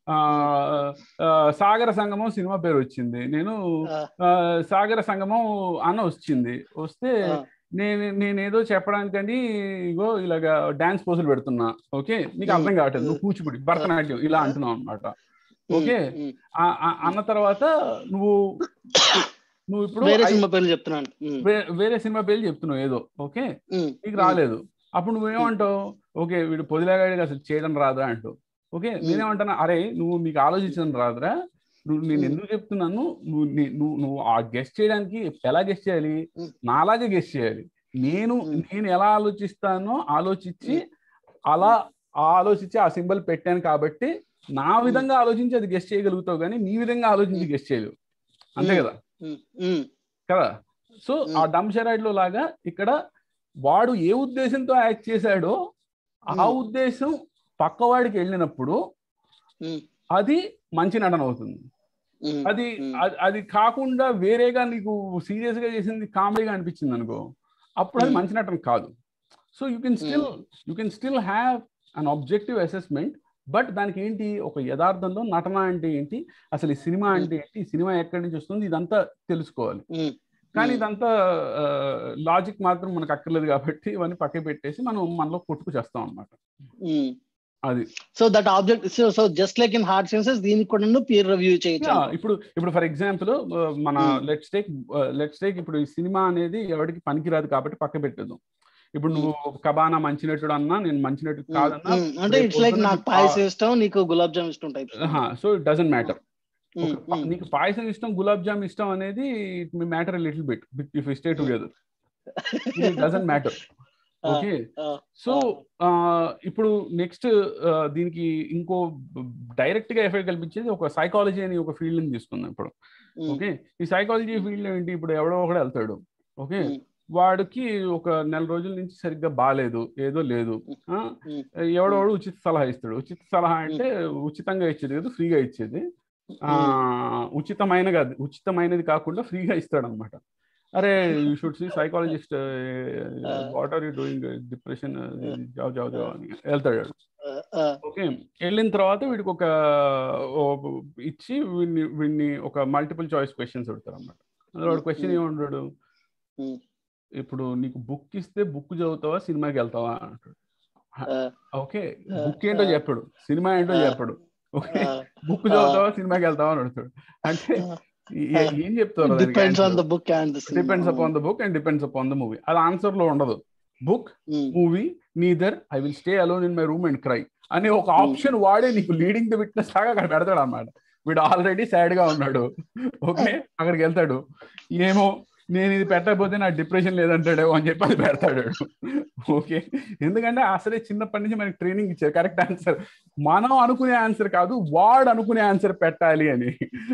సాగర సంగమం సినిమా పేరు వచ్చింది నేను సాగర సంగమం అన్న వచ్చింది వస్తే నేను నేనేదో చెప్పడానికండి ఇగో ఇలాగా డాన్స్ పోజులు పెడుతున్నా ఓకే నీకు అర్థం కావట్లేదు నువ్వు కూచిపూడి భరతనాట్యం ఇలా అంటున్నావు అనమాట ఓకే అన్న తర్వాత నువ్వు నువ్వు ఇప్పుడు వేరే సినిమా పేర్లు చెప్తున్నాను వేరే సినిమా పేర్లు చెప్తున్నావు ఏదో ఓకే నీకు రాలేదు అప్పుడు నువ్వేమంటావు ఓకే వీడు పొదిలాగాడికి అసలు చేయడం రాదా అంటూ ఓకే నేనేమంటాను అరే నువ్వు నీకు ఆలోచించడం రాదురా నువ్వు నేను ఎందుకు చెప్తున్నాను నువ్వు నువ్వు నువ్వు ఆ గెస్ట్ చేయడానికి ఎలా గెస్ట్ చేయాలి నాలాగే గెస్ట్ చేయాలి నేను నేను ఎలా ఆలోచిస్తానో ఆలోచించి అలా ఆలోచించి ఆ సింబల్ పెట్టాను కాబట్టి నా విధంగా ఆలోచించి అది గెస్ట్ చేయగలుగుతావు కానీ నీ విధంగా ఆలోచించి గెస్ట్ చేయలేవు అంతే కదా కదా సో ఆ డమ్ షెరాయిడ్ లో లాగా ఇక్కడ వాడు ఏ ఉద్దేశంతో యాక్ట్ చేశాడో ఆ ఉద్దేశం పక్కవాడికి వెళ్ళినప్పుడు అది మంచి నటన అవుతుంది అది అది కాకుండా వేరేగా నీకు సీరియస్ గా చేసింది కామెడీగా అనిపించింది అనుకో అప్పుడు అది మంచి నటన కాదు so you can still you can still have an objective assessment but దానికి ఏంటి ఒక యథార్థంలో నటన అంటే ఏంటి అసలు ఈ సినిమా అంటే ఏంటి ఈ సినిమా ఎక్కడి నుంచి వస్తుంది ఇదంతా తెలుసుకోవాలి కానీ ఇదంతా లాజిక్ మాత్రం మనకు అక్కర్లేదు కాబట్టి ఇవన్నీ పక్క పెట్టేసి మనం మనలో కొట్టుకు చేస్తాం అనమాట అది so that object so just like in hard senses దీనికి కూడా పీర్ రివ్యూ చేయొచ్చు ఇప్పుడు ఇప్పుడు ఫర్ ఎగ్జాంపుల్ మన లెట్స్ టేక్ లెట్స్ టేక్ ఇప్పుడు ఈ సినిమా అనేది ఎవరికి పనికిరాదు కాబట్టి పక్క పెట్టేద్దాం ఇప్పుడు నువ్వు కబానా మంచి నటుడు అన్నా నేను మంచి నటుడు కాదన్నా అంటే ఇట్స్ లైక్ నాకు పాయసం ఇష్టం నీకు గులాబ్ జామ్ ఇష్టం type so it doesn't matter నీకు పాయసం ఇష్టం గులాబ్ జామ్ ఇష్టం అనేది it me matter little bit if stay together it doesn't matter okay so ఇప్పుడు నెక్స్ట్ దీనికి ఇంకో డైరెక్ట్ గా ఎఫెక్ట్ కల్పించేది ఒక సైకాలజీ అని ఒక ఫీల్డ్ ని తీసుకుందాం ఇప్పుడు ఓకే ఈ సైకాలజీ ఫీల్డ్ ఏంటి ఇప్పుడు ఎవడో ఒకడు వెళ్తాడు ఓకే వాడికి ఒక నెల రోజుల నుంచి సరిగ్గా బాగాలేదు ఏదో లేదు ఎవడోడు ఉచిత సలహా ఇస్తాడు ఉచిత సలహా అంటే ఉచితంగా ఇచ్చేది కదా ఫ్రీగా ఇచ్చేది ఆ ఉచితమైన ఉచితమైనది కాకుండా ఫ్రీగా ఇస్తాడు అనమాట అరే you should see psychologist what are you doing depression job job job అని వెళ్తాడు ఓకే వెళ్ళిన తర్వాత వీడికి ఒక ఇచ్చి వీడిని వీడిని ఒక మల్టిపుల్ చాయిస్ క్వశ్చన్స్ పెడతారు అనమాట వాడు క్వశ్చన్ ఏమంటాడు ఇప్పుడు నీకు బుక్ ఇస్తే బుక్ చదువుతావా సినిమాకి వెళ్తావా అంటాడు ఓకే బుక్ ఏంటో చెప్పాడు సినిమా ఏంటో చెప్పాడు ఓకే బుక్ చదువుతావా సినిమాకి వెళ్తావా అని అడుగుతాడు అంటే ఏం చెప్తారు depends on the book and depends upon the book and depends upon the movie అది ఆన్సర్ లో ఉండదు book movie neither I will stay alone in my room and cry అనే ఒక ఆప్షన్ వాడే నీకు లీడింగ్ ద విట్నెస్ లాగా అక్కడ పెడతాడు అనమాట వీడు ఆల్రెడీ సాడ్ గా ఉన్నాడు ఓకే అక్కడికి వెళ్తాడు ఏమో నేను ఇది పెట్టకపోతే నాకు డిప్రెషన్ లేదంటాడు అని చెప్పి అది పెడతాడు ఓకే ఎందుకంటే అసలే చిన్నప్పటి నుంచి మనకి ట్రైనింగ్ ఇచ్చారు కరెక్ట్ ఆన్సర్ మనం అనుకునే ఆన్సర్ కాదు వాడు అనుకునే ఆన్సర్ పెట్టాలి అని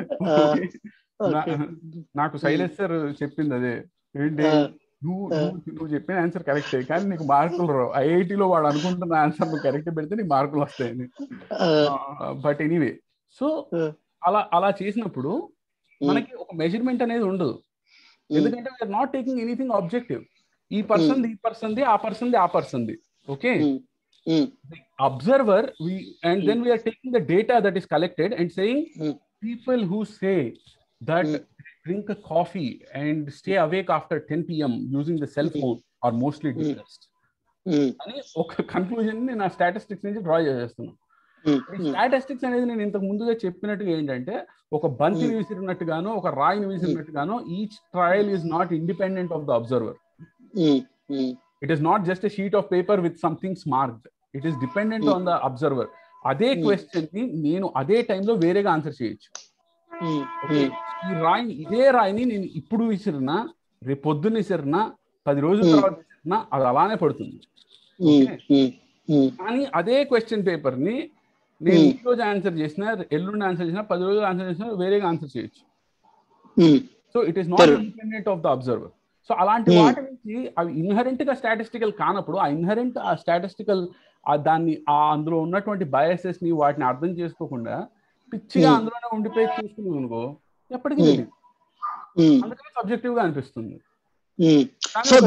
నాకు శైలేష్ సార్ చెప్పింది అదే ఏంటి నువ్వు నువ్వు చెప్పిన ఆన్సర్ కరెక్టే కానీ నీకు మార్కులు రావు ఐఐటిలో వాడు అనుకుంటున్న ఆన్సర్ నువ్వు కరెక్ట్ పెడితే నీకు మార్కులు వస్తాయని బట్ ఎనీవే సో అలా అలా చేసినప్పుడు మనకి ఒక మెజర్మెంట్ అనేది ఉండదు ఎందుకంటే we're not taking anything objective ఈ పర్సన్ ఈ person the uh person the uh person the okay observer we and then we're taking the data that is collected and saying people who say that drink a coffee and stay awake after 10 p.m. using the cell phone are mostly depressed. అని ఒక conclusion నేను ఆ statistics నుంచి draw చేస్తున్నాను statistics అనేది నేను ఇంతకు ముందుగా చెప్పినట్టుగా ఏంటంటే ఒక బంతిని విసిరినట్టుగానో ఒక రాయిని విసిరినట్టుగానో each trial is not independent of the observer it is not just a sheet of paper with something smart it is dependent on the observer అదే క్వశ్చన్ ని నేను అదే టైంలో వేరేగా ఆన్సర్ చేయొచ్చు ఈ రాయిని ఇదే రాయిని నేను ఇప్పుడు విసిరినా రేపు పొద్దున్న విసిరినా పది రోజుల Hmm. తర్వాత విసిరినా అది అలానే పడుతుంది ఉమ్, Okay. ఉమ్, ఉమ్, కానీ అదే క్వశ్చన్ పేపర్ ని నేను Hmm. ఈ రోజు ఆన్సర్ చేసిన ఎల్లుండి ఆన్సర్ చేసిన పది రోజులు ఆన్సర్ చేసిన వేరేగా ఆన్సర్ చేయొచ్చు um, so it is not Correct. Independent of the observer so అలాంటి Hmm. వాటి నుంచి అవి ఇన్హరెంట్ గా స్టాటిస్టికల్ కానప్పుడు ఆ ఇన్హరెంట్ ఆ స్టాటిస్టికల్ దాన్ని ఆ అందులో ఉన్నటువంటి బయాసెస్ ని వాటిని అర్థం చేసుకోకుండా పిచ్చిగా Hmm. అందులోనే ఉండిపోయి చూసుకున్నావు అనుకో ఎప్పటికీ Hmm. తెలియదు ఉమ్, అందుకని సబ్జెక్టివ్ గా అనిపిస్తుంది ఉమ్. కానీ సో ఒక-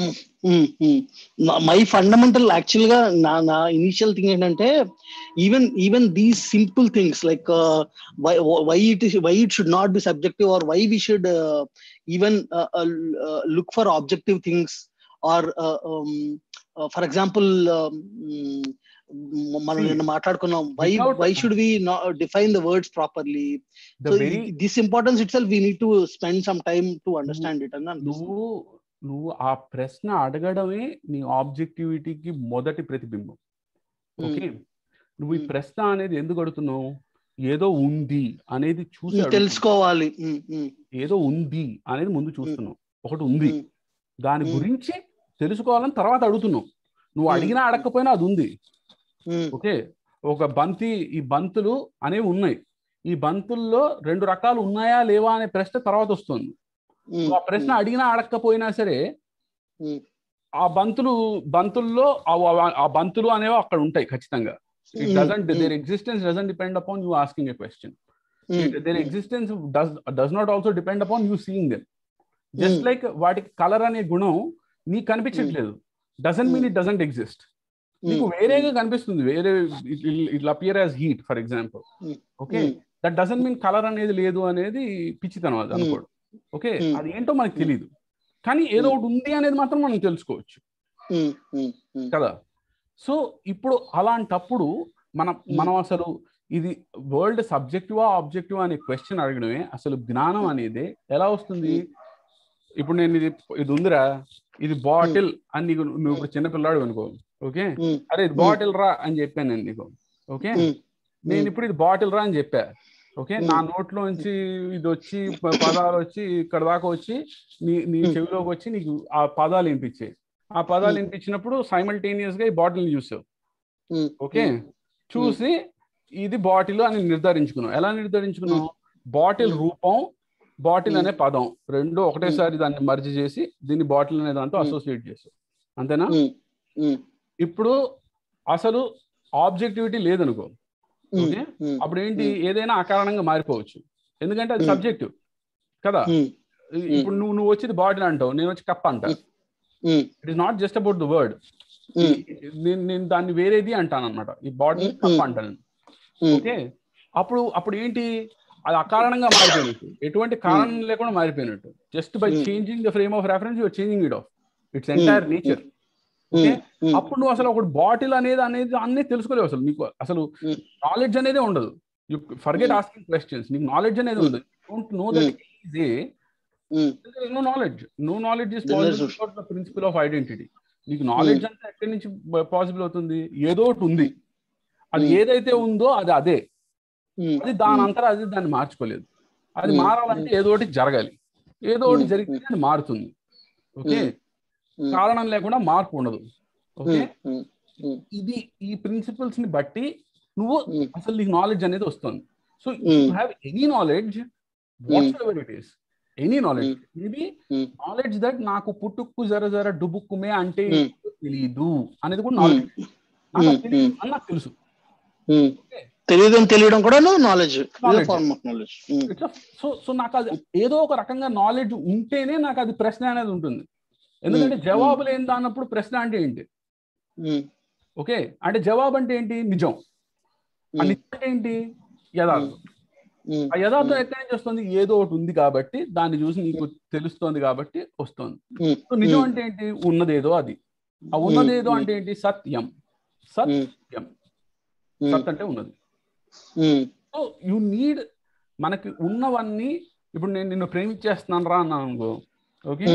ద మై ఫండమెంటల్ యాక్చువల్ గా నా నా ఇనిషియల్ థింగ్ ఏంటంటే even even these simple things like why it why it should not be subjective or why we should even look for objective things or for example మనం See, నిన్న మాట్లాడుకున్నాం why without- why should we define the words properly the so very this importance itself we need to spend some time to understand it అని అనిపిస్తుంది నువ్వు నువ్వు ఆ ప్రశ్న అడగడమే నీ ఆబ్జెక్టివిటీకి మొదటి ప్రతిబింబం ఓకే నువ్వు ఈ Hmm. ప్రశ్న అనేది ఎందుకు అడుగుతున్నావు ఏదో ఉంది అనేది చూసి ఉమ్, అడుగుతున్నావు. తెలుసుకోవాలి ఉమ్, ఉమ్, ఏదో ఉంది అనేది ముందు చూస్తున్నావు ఒకటి ఉంది ఉమ్, దాని Hmm. గురించి తెలుసుకోవాలని తర్వాత అడుగుతున్నావు నువ్వు Hmm. అడిగినా అడగకపోయినా అది ఉంది ఉమ్, ఓకే ఒక బంతి ఈ బంతులు అనేవి ఉన్నాయి ఈ బంతుల్లో రెండు రకాలు ఉన్నాయా లేవా అనే ప్రశ్న తర్వాత వస్తుంది ఉమ్, నువ్వు ఆ ప్రశ్న అడిగినా అడగకపోయినా సరే ఉమ్, ఆ బంతులు బంతుల్లో ఆ- ఆ- ఆ బంతులు అనేవి అక్కడ ఉంటాయి ఖచ్చితంగా it um, doesn't um, their existence doesn't depend upon you asking a question um, their existence does does not also depend upon you seeing them just Hmm. Like వాటికి కలర్ అనే గుణం నీకు కనిపించట్లేదు doesn't mean Hmm. It doesn't exist నీకు um, వేరేగా కనిపిస్తుంది వేరే it appear as heat for example Hmm. Okay um, that doesn't mean colour అనేది లేదు అనేది పిచ్చితనం అది Hmm. అనుకోడు ఓకే Hmm. అది ఏంటో మనకు తెలియదు కానీ ఏదో ఒకటి ఉంది అనేది మాత్రం మనం తెలుసుకోవచ్చు ఉమ్, ఉమ్, ఉమ్, కదా సో ఇప్పుడు అలాంటప్పుడు మనం మనం అసలు ఇది వరల్డ్ సబ్జెక్టివా ఆబ్జెక్టివా అనే క్వశ్చన్ అడగడమే అసలు జ్ఞానం అనేది ఎలా వస్తుంది ఇప్పుడు నేను ఇది ఇది ఉందిరా ఇది బాటిల్ అని నీకు నువ్వు ఇప్పుడు చిన్న పిల్లాడు అనుకో ఓకే ఉమ్, అరే ఇది బాటిల్ రా అని చెప్పాను నేను నీకు ఓకే ఉమ్, నేను ఇప్పుడు ఇది బాటిల్ రా అని చెప్పా ఓకే Hmm. నా నోట్లోంచి ఇది వచ్చి ప- పదాలు వచ్చి ఇక్కడ దాకా వచ్చి నీ నీ Hmm. చెవిలోకి వచ్చి నీకు ఆ పదాలు వినిపించాయి ఆ పదాలు Hmm. వినిపించినప్పుడు సైమల్టేనియస్ గా ఈ బాటిల్ చూసావు ఉమ్, ఓకే చూసి ఇది బాటిల్ అని నిర్ధారించుకున్నాం ఎలా నిర్ధారించుకున్నాం బాటిల్ రూపం బాటిల్ Hmm. అనే పదం రెండు ఒకటేసారి దాన్ని మర్జ్ చేసి దీన్ని బాటిల్ అనే దాంతో Hmm. అసోసియేట్ చేస్తాం అంతేనా ఉమ్, ఉమ్, ఇప్పుడు అసలు ఆబ్జెక్టివిటీ లేదనుకో ఉమ్, ఓకే ఉమ్, అప్పుడు ఏంటి ఏదైనా అకారణంగా మారిపోవచ్చు ఎందుకంటే అది Hmm. సబ్జెక్టివ్ కదా ఉమ్, ఇప్పుడు నువ్వు నువ్వు వచ్చేది బాటిల్ అంటావు నేను వచ్చి కప్ అంటా um, it is not just about the word um, నేను నేను దాన్ని వేరేది అంటాను అనమాట ఈ బాటిల్ Hmm. కప్ అంటాను ఉమ్, ఓకే అప్పుడు అప్పుడు ఏంటి అది అకారణంగా మారిపోయినట్టు ఎటువంటి కారణం లేకుండా మారిపోయినట్టు just by Hmm. Changing the frame of reference your changing it of its entire Hmm. Nature um, okay um, అప్పుడు నువ్వు అసలు ఒకటి బాటిల్ అనేది అనేది అన్నీ తెలుసుకోలేవు అసలు నీకు అసలు Hmm. నాలెడ్జ్ అనేది ఉండదు you forget Hmm. Asking questions నీకు నాలెడ్జ్ అనేది Hmm. ఉండదు don't know that is a um, no knowledge no knowledge is There is possible for the principle of identity నీకు నాలెడ్జ్ అంతా ఎక్కడి నుంచి పాసిబుల్ అవుతుంది ఏదో ఒకటి ఉంది అది Hmm. ఏదైతే ఉందో అది అదే ఉమ్, అది దాని అంతటా అది దాన్ని మార్చుకోలేదు అది Hmm. మారాలంటే ఏదో ఒకటి జరగాలి ఏదో ఒకటి Hmm. జరిగితే అది మారుతుంది ఓకే ఉమ్, కారణం లేకుండా మార్పు ఉండదు ఓకే ఉమ్, ఉమ్, ఉమ్, ఇది ఈ ప్రిన్సిపల్స్ ని బట్టి నువ్వు ఉమ్, అసలు నీకు నాలెడ్జ్ అనేది వస్తుంది so you Hmm. Have any knowledge whatsoever it is any knowledge maybe Hmm. Knowledge that నాకు పుట్టుక్కు జర జర డుబుక్కుమే అంటే Hmm. ఏంటో తెలీదు అనేది కూడా ఉమ్, నాలెడ్జ్ నాకు ఉమ్, అది తెలీదు ఉమ్, అని నాకు తెలుసు ఉమ్. Okay. తెలియదు అని తెలియడం కూడా knowledge Knowledge. Form of knowledge ఇట్లా సో సో నాకు అది ఏదో ఒక రకంగా నాలెడ్జ్ ఉంటేనే నాకు అది ప్రశ్న అనేది ఉంటుంది ఎందుకంటే Hmm. జవాబు లేని అన్నప్పుడు ప్రశ్న అంటే ఏంటి ఓకే అంటే జవాబు అంటే ఏంటి నిజం ఆ నిజం అంటే ఏంటి యథార్థం ఆ యథార్థం ఎక్కడి నుంచి వస్తుంది ఏదో ఒకటి ఉంది కాబట్టి దాన్ని చూసి నీకు తెలుస్తోంది కాబట్టి వస్తుంది సో నిజం అంటే ఏంటి ఉన్నదేదో అది ఆ ఉన్నదేదో అంటే ఏంటి సత్యం సత్యం సత్ అంటే ఉన్నది సో యు నీడ్ మనకి ఉన్నవన్నీ ఇప్పుడు నేను నిన్ను ప్రేమించేస్తున్నాను రా అన్నాను అనుకో ఓకే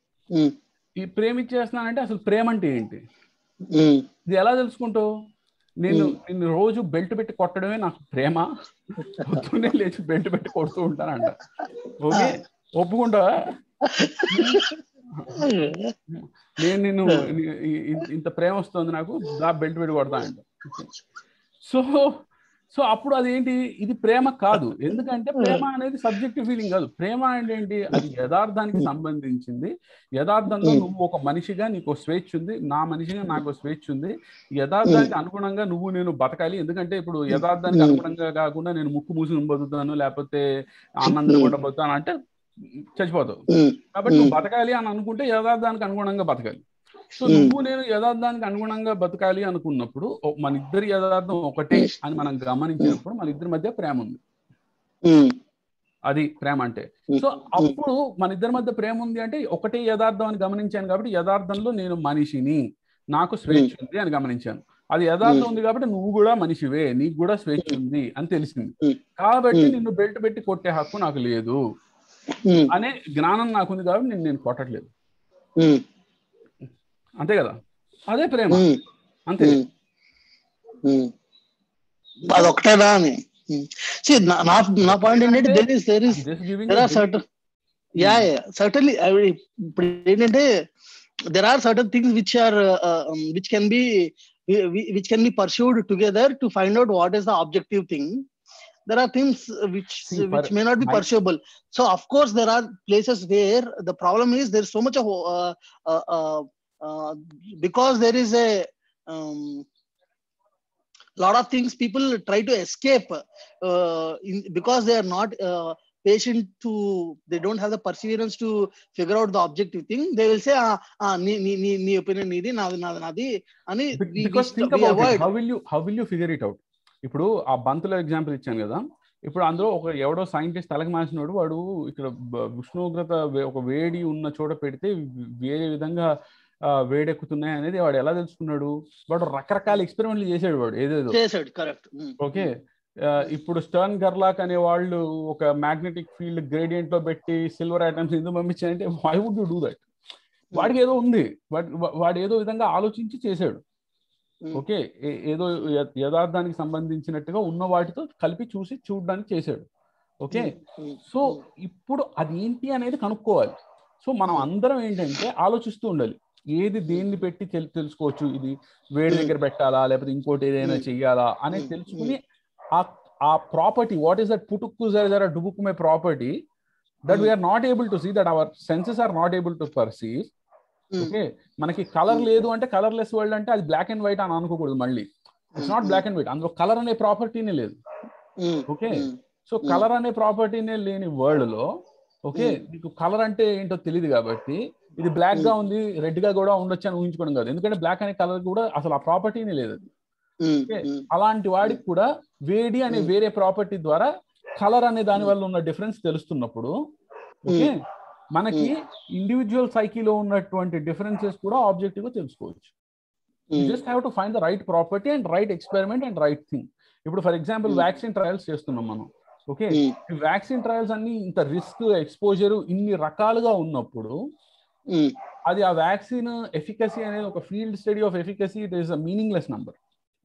ఈ ప్రేమించేస్తున్నానంటే అసలు ప్రేమ అంటే ఏంటి ఇది ఎలా తెలుసుకుంటావు నేను నిన్ను రోజు బెల్ట్ పెట్టి కొట్టడమే నాకు ప్రేమ పొద్దున్నే లేచి బెల్ట్ పెట్టి కొడుతూ ఉంటానంట ఓకే ఒప్పుకుంటావా నేను నిన్ను ఇంత ప్రేమ వస్తుంది నాకు దా బెల్ట్ పెట్టి కొడతా అంట సో సో అప్పుడు అదేంటి ఇది ప్రేమ కాదు ఎందుకంటే ప్రేమ అనేది సబ్జెక్టివ్ ఫీలింగ్ కాదు ప్రేమ అంటే ఏంటి అది యథార్థానికి సంబంధించింది యథార్థంలో నువ్వు ఒక మనిషిగా నీకు స్వేచ్ఛ ఉంది నా మనిషిగా నాకు స్వేచ్ఛ ఉంది యథార్థానికి అనుగుణంగా నువ్వు నేను బతకాలి ఎందుకంటే ఇప్పుడు యథార్థానికి అనుగుణంగా కాకుండా నేను ముక్కు మూసి బతుకుతాను లేకపోతే ఆనందం కూడా బతుకుతాను అంటే చచ్చిపోతావు కాబట్టి నువ్వు బతకాలి అని అనుకుంటే యథార్థానికి అనుగుణంగా బతకాలి సో నువ్వు నేను యథార్థానికి అనుగుణంగా బతకాలి అనుకున్నప్పుడు మన ఇద్దరి యథార్థం ఒకటే అని మనం గమనించినప్పుడు మన ఇద్దరి మధ్య ప్రేమ ఉంది అది ప్రేమ అంటే సో అప్పుడు మన ఇద్దరి మధ్య ప్రేమ ఉంది అంటే ఒకటే యథార్థం అని గమనించాను కాబట్టి యథార్థంలో నేను మనిషిని నాకు స్వేచ్ఛ ఉంది అని గమనించాను అది యథార్థం ఉంది కాబట్టి నువ్వు కూడా మనిషివే నీకు కూడా స్వేచ్ఛ ఉంది అని తెలిసింది కాబట్టి నిన్ను బెల్ట్ పెట్టి కొట్టే హక్కు నాకు లేదు అనే జ్ఞానం నాకుంది కాబట్టి నేను నేను కొట్టట్లేదు అంతే కదా అదే ప్రేమ అంతే అదొకటేనా అని నా నా పాయింట్ ఏంటంటే there is there is there are certain yeah yeah certainly ఇప్పుడు ఏంటంటే there are certain things which are which can be which can be pursued together to find out what is the objective thing there are things which See, which may not be pursuable so of course there are places where the problem is there's so much of uh, uh, uh, uh, because there is a um, lot of things people try to escape uh, in, because they are not uh, patient to they don't have the perseverance to figure out the objective thing they will say ah, ah nee, nee, nee, nee opinion needi nadi nadi nadi ani because we, think we about avoid. it how will you how will you figure it out ఇప్పుడు ఆ బంతులో example ఇచ్చాను కదా ఇప్పుడు అందులో ఒక ఎవడో scientist తలకి మాసినోడు వాడు ఇక్కడ ఉష్ణోగ్రత ఒక వేడి ఉన్న చోట పెడితే వేరే విధంగా వేడెక్కుతున్నాయి అనేది వాడు ఎలా తెలుసుకున్నాడు వాడు రకరకాల ఎక్స్పెరిమెంట్లు చేసాడు వాడు ఏదేదో చేశాడు కరెక్ట్ ఓకే ఇప్పుడు స్టర్న్ గర్లాక్ అనే వాళ్ళు ఒక మ్యాగ్నెటిక్ ఫీల్డ్ గ్రేడియంట్ లో పెట్టి సిల్వర్ ఐటమ్స్ ఎందుకు పంపించాయంటే why would you do that వాడికి ఏదో ఉంది వాడు ఏదో విధంగా ఆలోచించి చేశాడు ఓకే ఏదో యథార్థానికి సంబంధించినట్టుగా ఉన్న వాటితో కలిపి చూసి చూడడానికి చేశాడు ఓకే సో ఇప్పుడు అది ఏంటి అనేది కనుక్కోవాలి సో మనం అందరం ఏంటంటే ఆలోచిస్తూ ఉండాలి ఏది దేన్ని పెట్టి తెలుసుకోవచ్చు ఇది వేడి దగ్గర పెట్టాలా లేకపోతే ఇంకోటి ఏదైనా చెయ్యాలా అనేది తెలుసుకుని ఆ ప్రాపర్టీ వాట్ ఈస్ దట్ పుటుక్కు జర డుబుక్కుమే property that we're not able to see that our senses are not able to perceive okay మనకి కలర్ లేదు అంటే కలర్లెస్ వరల్డ్ అంటే అది బ్లాక్ అండ్ వైట్ అని అనుకోకూడదు మళ్ళీ it's not black and white అందులో కలర్ అనే ప్రాపర్టీనే లేదు ఓకే సో కలర్ అనే ప్రాపర్టీనే లేని వరల్డ్ లో ఓకే నీకు కలర్ అంటే ఏంటో తెలియదు కాబట్టి ఇది బ్లాక్ గా ఉంది రెడ్ గా కూడా ఉండొచ్చు అని ఊహించుకోవడం కాదు ఎందుకంటే బ్లాక్ అనే కలర్ కూడా అసలు ఆ ప్రాపర్టీనే లేదు అలాంటి వాడికి కూడా వేడి అనే వేరే ప్రాపర్టీ ద్వారా కలర్ అనే దాని వల్ల ఉన్న డిఫరెన్స్ తెలుస్తున్నప్పుడు ఓకే మనకి ఇండివిజువల్ సైకిలో ఉన్నటువంటి డిఫరెన్సెస్ కూడా ఆబ్జెక్టివ్ గా తెలుసుకోవచ్చు just have to find the right property and right experiment and right thing ఇప్పుడు ఫర్ ఎగ్జాంపుల్ వ్యాక్సిన్ ట్రయల్స్ చేస్తున్నాం మనం ఓకే ఈ వ్యాక్సిన్ ట్రయల్స్ అన్ని ఇంత రిస్క్ ఎక్స్పోజర్ ఇన్ని రకాలుగా ఉన్నప్పుడు అది ఆ వ్యాక్సిన్ ఎఫికసీ అనేది ఒక field study of efficacy it is a meaningless number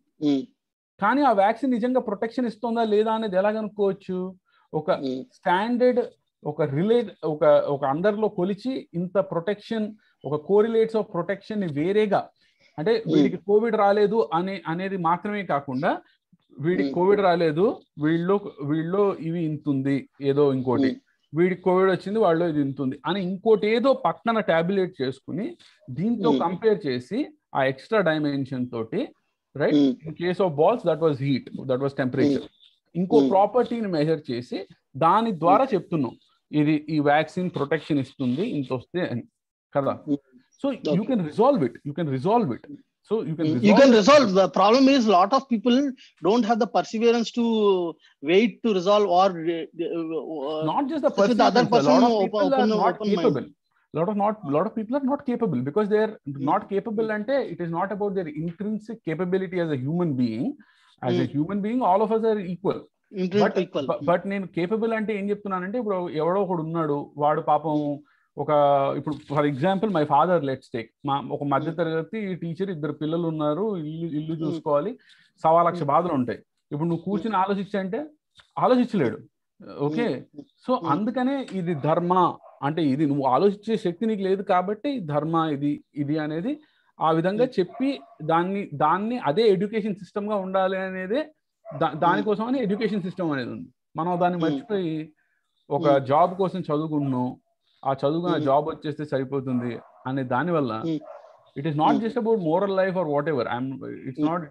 కానీ ఆ వ్యాక్సిన్ నిజంగా ప్రొటెక్షన్ ఇస్తుందా లేదా అనేది ఎలా కనుక్కోవచ్చు ఒక స్టాండర్డ్ ఒక రిలేట్ ఒక ఒక అందరిలో కొలిచి ఇంత ప్రొటెక్షన్ ఒక కోరిలేట్స్ ఆఫ్ ప్రొటెక్షన్ ని వేరేగా అంటే వీడికి కోవిడ్ రాలేదు అనే అనేది మాత్రమే కాకుండా వీడికి కోవిడ్ రాలేదు వీళ్ళు వీళ్ళు ఇవి ఇంతుంది ఏదో ఇంకోటి వీడికి కోవిడ్ వచ్చింది వాళ్ళు ఇది ఇంతుంది అని ఇంకోటి ఏదో పక్కన టాబ్లెట్ చేసుకుని దీంతో కంపేర్ చేసి ఆ ఎక్స్ట్రా డైమెన్షన్ తోటి right in case of balls that was heat that was temperature ఇంకో ప్రాపర్టీని మెజర్ చేసి దాని ద్వారా చెప్తున్నాం ఇది ఈ వ్యాక్సిన్ ప్రొటెక్షన్ ఇస్తుంది ఇంత వస్తే అని కదా so you can resolve it you can resolve it so you can you can resolve the problem is lot of people don't have the perseverance to wait to resolve or uh, not just the with the other person person a lot of people open, are open, not open capable mind. lot of not lot of people are not capable because they're not capable ante it is not about their intrinsic capability as a human being as a Hmm. human being all of us are equal Internet but equal. But నేను capable అంటే ఏం చెప్తున్నానంటే ఇప్పుడు ఎవడో ఒకడు ఉన్నాడు వాడు పాపం ఒక ఇప్పుడు for example my father let's take మా ఒక మధ్య తరగతి టీచర్ ఇద్దరు పిల్లలు ఉన్నారు ఇల్లు ఇల్లు చూసుకోవాలి సవా లక్ష బాధలు ఉంటాయి ఇప్పుడు నువ్వు కూర్చుని ఆలోచించంటే ఆలోచించలేడు ఓకే సో Hmm. అందుకనే ఇది ధర్మ అంటే ఇది నువ్వు ఆలోచించే శక్తి నీకు లేదు కాబట్టి ధర్మ ఇది ఇది అనేది ఆ విధంగా చెప్పి దాన్ని దాన్ని అదే ఎడ్యుకేషన్ సిస్టమ్ గా ఉండాలి అనేది దా- దానికోసం అని ఎడ్యుకేషన్ సిస్టమ్ అనేది ఉంది మనం దాన్ని Hmm. మర్చిపోయి ఒక Hmm. జాబ్ కోసం చదువుకున్నాం ఆ చదువుకున్న Hmm. జాబ్ వచ్చేస్తే సరిపోతుంది అనే దాని వల్ల Hmm. It is not Hmm. Just about moral life or whatever I'm it's Hmm. Not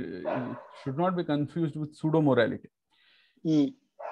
should not be confused with pseudo morality Mm,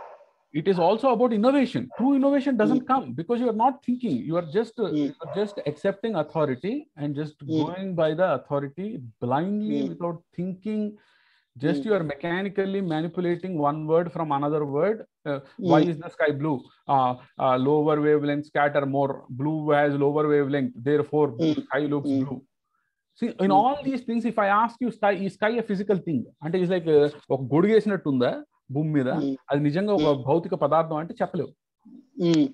it is also about innovation true innovation doesn't come because you are not thinking you are just uh, Mm. you are just accepting authority and just Mm. going by the authority blindly Mm. without thinking just Mm. you are mechanically manipulating one word from another word uh, why Mm. is the sky blue uh, uh, lower wavelength scatter more blue has lower wavelength therefore Mm. sky looks Mm. blue see in Mm. all these things if i ask you sky is sky a physical thing అంటే it's like ఒక గొడుగేసినట్టు ఉందా భూమి మీద mm, అది నిజంగా ఒక Mm. భౌతిక పదార్థం అంటే చెప్పలేవు mm,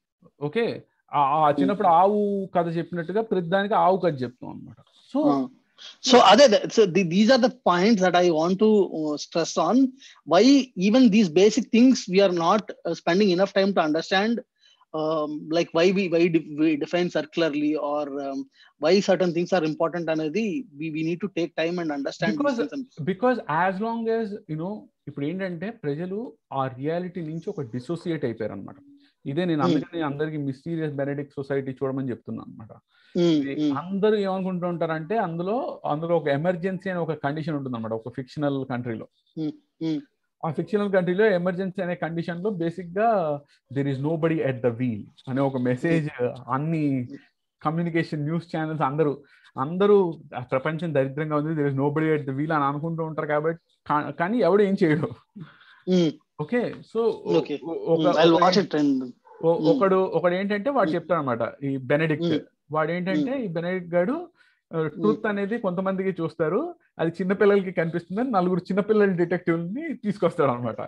ఓకే ఆ ఆ చిన్నప్పుడు ఆవు కథ చెప్పినట్టుగా ప్రతి దానికి ఆవు కథ చెప్తాం అనమాట so uh. So, other so the, these are the points that I want to uh, stress on. Why even these basic things we are not uh, spending enough time to understand. Um, like why we why de- we define circularly or um, why certain things are important and we, we need to take time and understand these Because- things and- because as long as you know ఇప్పుడు ఏంటంటే ప్రజలు ఆ reality నుంచి ఒక dissociate అయిపోయారు అనమాట ఇదే నేను Hmm. అందుకని అందరికి మిస్టీరియస్ బెనెడిక్ సొసైటీ చూడమని చెప్తున్నాను అనమాట Mm, mm, అందరూ ఏమనుకుంటూ ఉంటారంటే అందులో అందులో ఒక ఎమర్జెన్సీ అనే ఒక కండిషన్ ఉంటుంది అనమాట ఒక ఫిక్షనల్ కంట్రీలో mm. ఆ ఫిక్షనల్ కంట్రీలో ఎమర్జెన్సీ అనే కండిషన్ లో బేసిక్ గా there is nobody at the wheel అనే ఒక మెసేజ్ అన్ని కమ్యూనికేషన్ న్యూస్ ఛానల్స్ అందరూ అందరూ ఆ ప్రపంచం దరిద్రంగా ఉంది there is nobody at the wheel అని అనుకుంటూ ఉంటారు కాబట్టి కా- కానీ ఎవడు ఏం చేయడు Mm. Okay so Okay. ఒక Mm, I'll ఒక- watch it and oh- Mm. ఒకడు ఒకడు ఏంటంటే వాడు Mm. చెప్తాడు అనమాట ఈ బెనెడిక్ట్ Mm. వాడు ఏంటంటే ఈ బెనెడిక్ట్ గాడు ట్రూత్ అనేది కొంతమందికి చూస్తారు అది చిన్న పిల్లలకి కనిపిస్తుంది నలుగురు చిన్నపిల్లల డిటెక్టివ్ ని తీసుకొస్తాడు అనమాట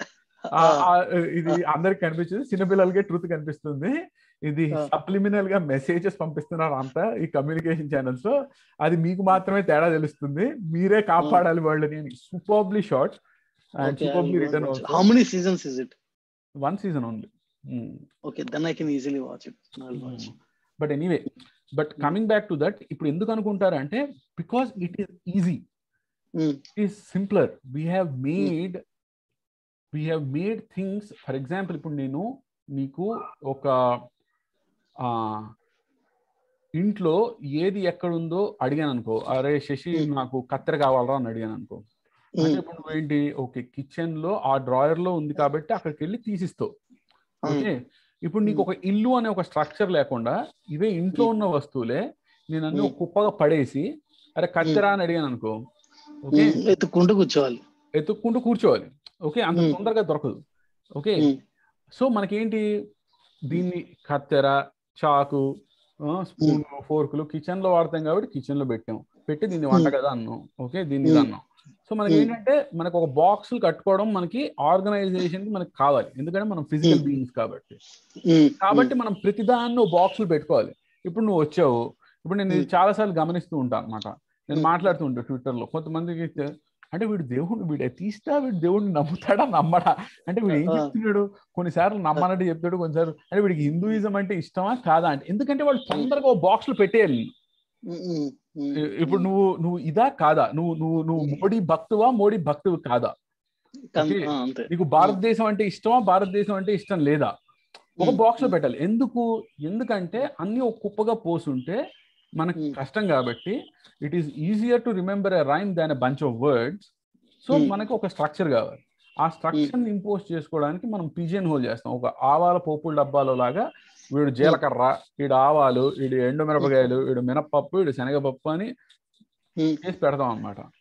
uh, ఇది అందరికి కనిపించింది చిన్నపిల్లలకే ట్రూత్ కనిపిస్తుంది ఇది Ah. సప్లిమినల్ గా మెసేజెస్ పంపిస్తున్నారు అంతా ఈ కమ్యూనికేషన్ ఛానల్స్ లో అది మీకు మాత్రమే తేడా తెలుస్తుంది మీరే కాపాడాలి వాళ్ళని అని superbly short and okay, I will superbly go return watch it. How many seasons is it? One season only Okay, then I can easily watch it. I'll watch. But anyway but coming back to that ఇప్పుడు ఎందుకు అనుకుంటారు అంటే because it is easy Mm, it is simpler we have made we have made things for example ఇప్పుడు నేను నీకు ఒక ఆ, ఇంట్లో ఏది ఎక్కడుందో అడిగాను అనుకో అరే శశి Hmm. నాకు కత్తెర కావాలరా అని అడిగాను అనుకో అంటే mm, ఇప్పుడు నువ్వేంటి ఓకే కిచెన్ లో ఆ డ్రాయర్ లో ఉంది కాబట్టి అక్కడికి వెళ్ళి తీసిస్తావు mm, ఓకే ఇప్పుడు నీకు ఒక ఇల్లు అనే ఒక స్ట్రక్చర్ లేకుండా ఇవే ఇంట్లో ఉన్న వస్తువులే నేను అన్ని ఒక కుప్పగా పడేసి అరే కత్తెరా అని అడిగాను అనుకో ఓకే mm. ఎత్తుకుంటూ కూర్చోవాలి ఎత్తుక్కుంటూ కూర్చోవాలి ఓకే అంత Hmm. తొందరగా దొరకదు ఓకే Mm, సో మనకేంటి దీన్ని కత్తెర చాకు స్పూన్ ఫోర్కులు కిచెన్ లో వాడతాం కాబట్టి కిచెన్ లో పెట్టాం పెట్టి దీన్ని వంట కదా అన్నాం ఓకే దీన్ని ఇది Hmm. అన్నాం సో మనకి Hmm. ఏంటంటే మనకు ఒక బాక్స్ కట్టుకోవడం మనకి ఆర్గనైజేషన్ కి మనకి కావాలి ఎందుకంటే మనం ఫిజికల్ Hmm. బీయింగ్స్ కాబట్టి mm, కాబట్టి మనం ప్రతిదాన్ని బాక్సులు పెట్టుకోవాలి ఇప్పుడు నువ్వు వచ్చావు ఇప్పుడు నేను ఇది Hmm. చాలా సార్లు గమనిస్తూ ఉంటాను అనమాట నేను Hmm. మాట్లాడుతూ ఉంటాను ట్విట్టర్ లో కొంతమందికి అయితే, అంటే వీడు దేవుడు వీడు తీస్తా వీడు దేవుడిని నమ్ముతాడా నమ్మడా అంటే వీడు ఏం Ah. చెప్తున్నాడు కొన్నిసార్లు నమ్మనట్టు చెప్తాడు కొన్నిసార్లు అంటే వీడికి హిందూయిజం అంటే ఇష్టమా కాదా అంటే ఎందుకంటే వాళ్ళు తొందరగా బాక్స్ లో పెట్టేయాలి mm, mm, mm, ఇ- ఇప్పుడు నువ్వు నువ్వు ఇదా కాదా నువ్వు నువ్వు నువ్వు Hmm. మోడీ భక్తువా మోడీ భక్తువు కాదా కన్- okay. ఆ, అంతే నీకు భారతదేశం అంటే ఇష్టమా భారతదేశం అంటే ఇష్టం లేదా ఒక Mm, బాక్స్ లో mm, పెట్టాలి ఎందుకు ఎందుకంటే అన్ని ఒక కుప్పగా పోసుంటే మనకు Mm. కష్టం కాబట్టి it is easier to remember a rhyme than a bunch of words so Mm. మనకు ఒక స్ట్రక్చర్ కావాలి ఆ స్ట్రక్చర్ ఇంపోజ్ చేసుకోవడానికి మనం పిజియన్ హోల్ చేస్తాం ఒక ఆవాల పోపుల డబ్బాలో లాగా వీడు జీలకర్ర వీడు ఆవాలు వీడు ఎండు మిరపకాయలు వీడు మినపప్పు వీడు శనగపప్పు అని mm, చేసి పెడతాం అనమాట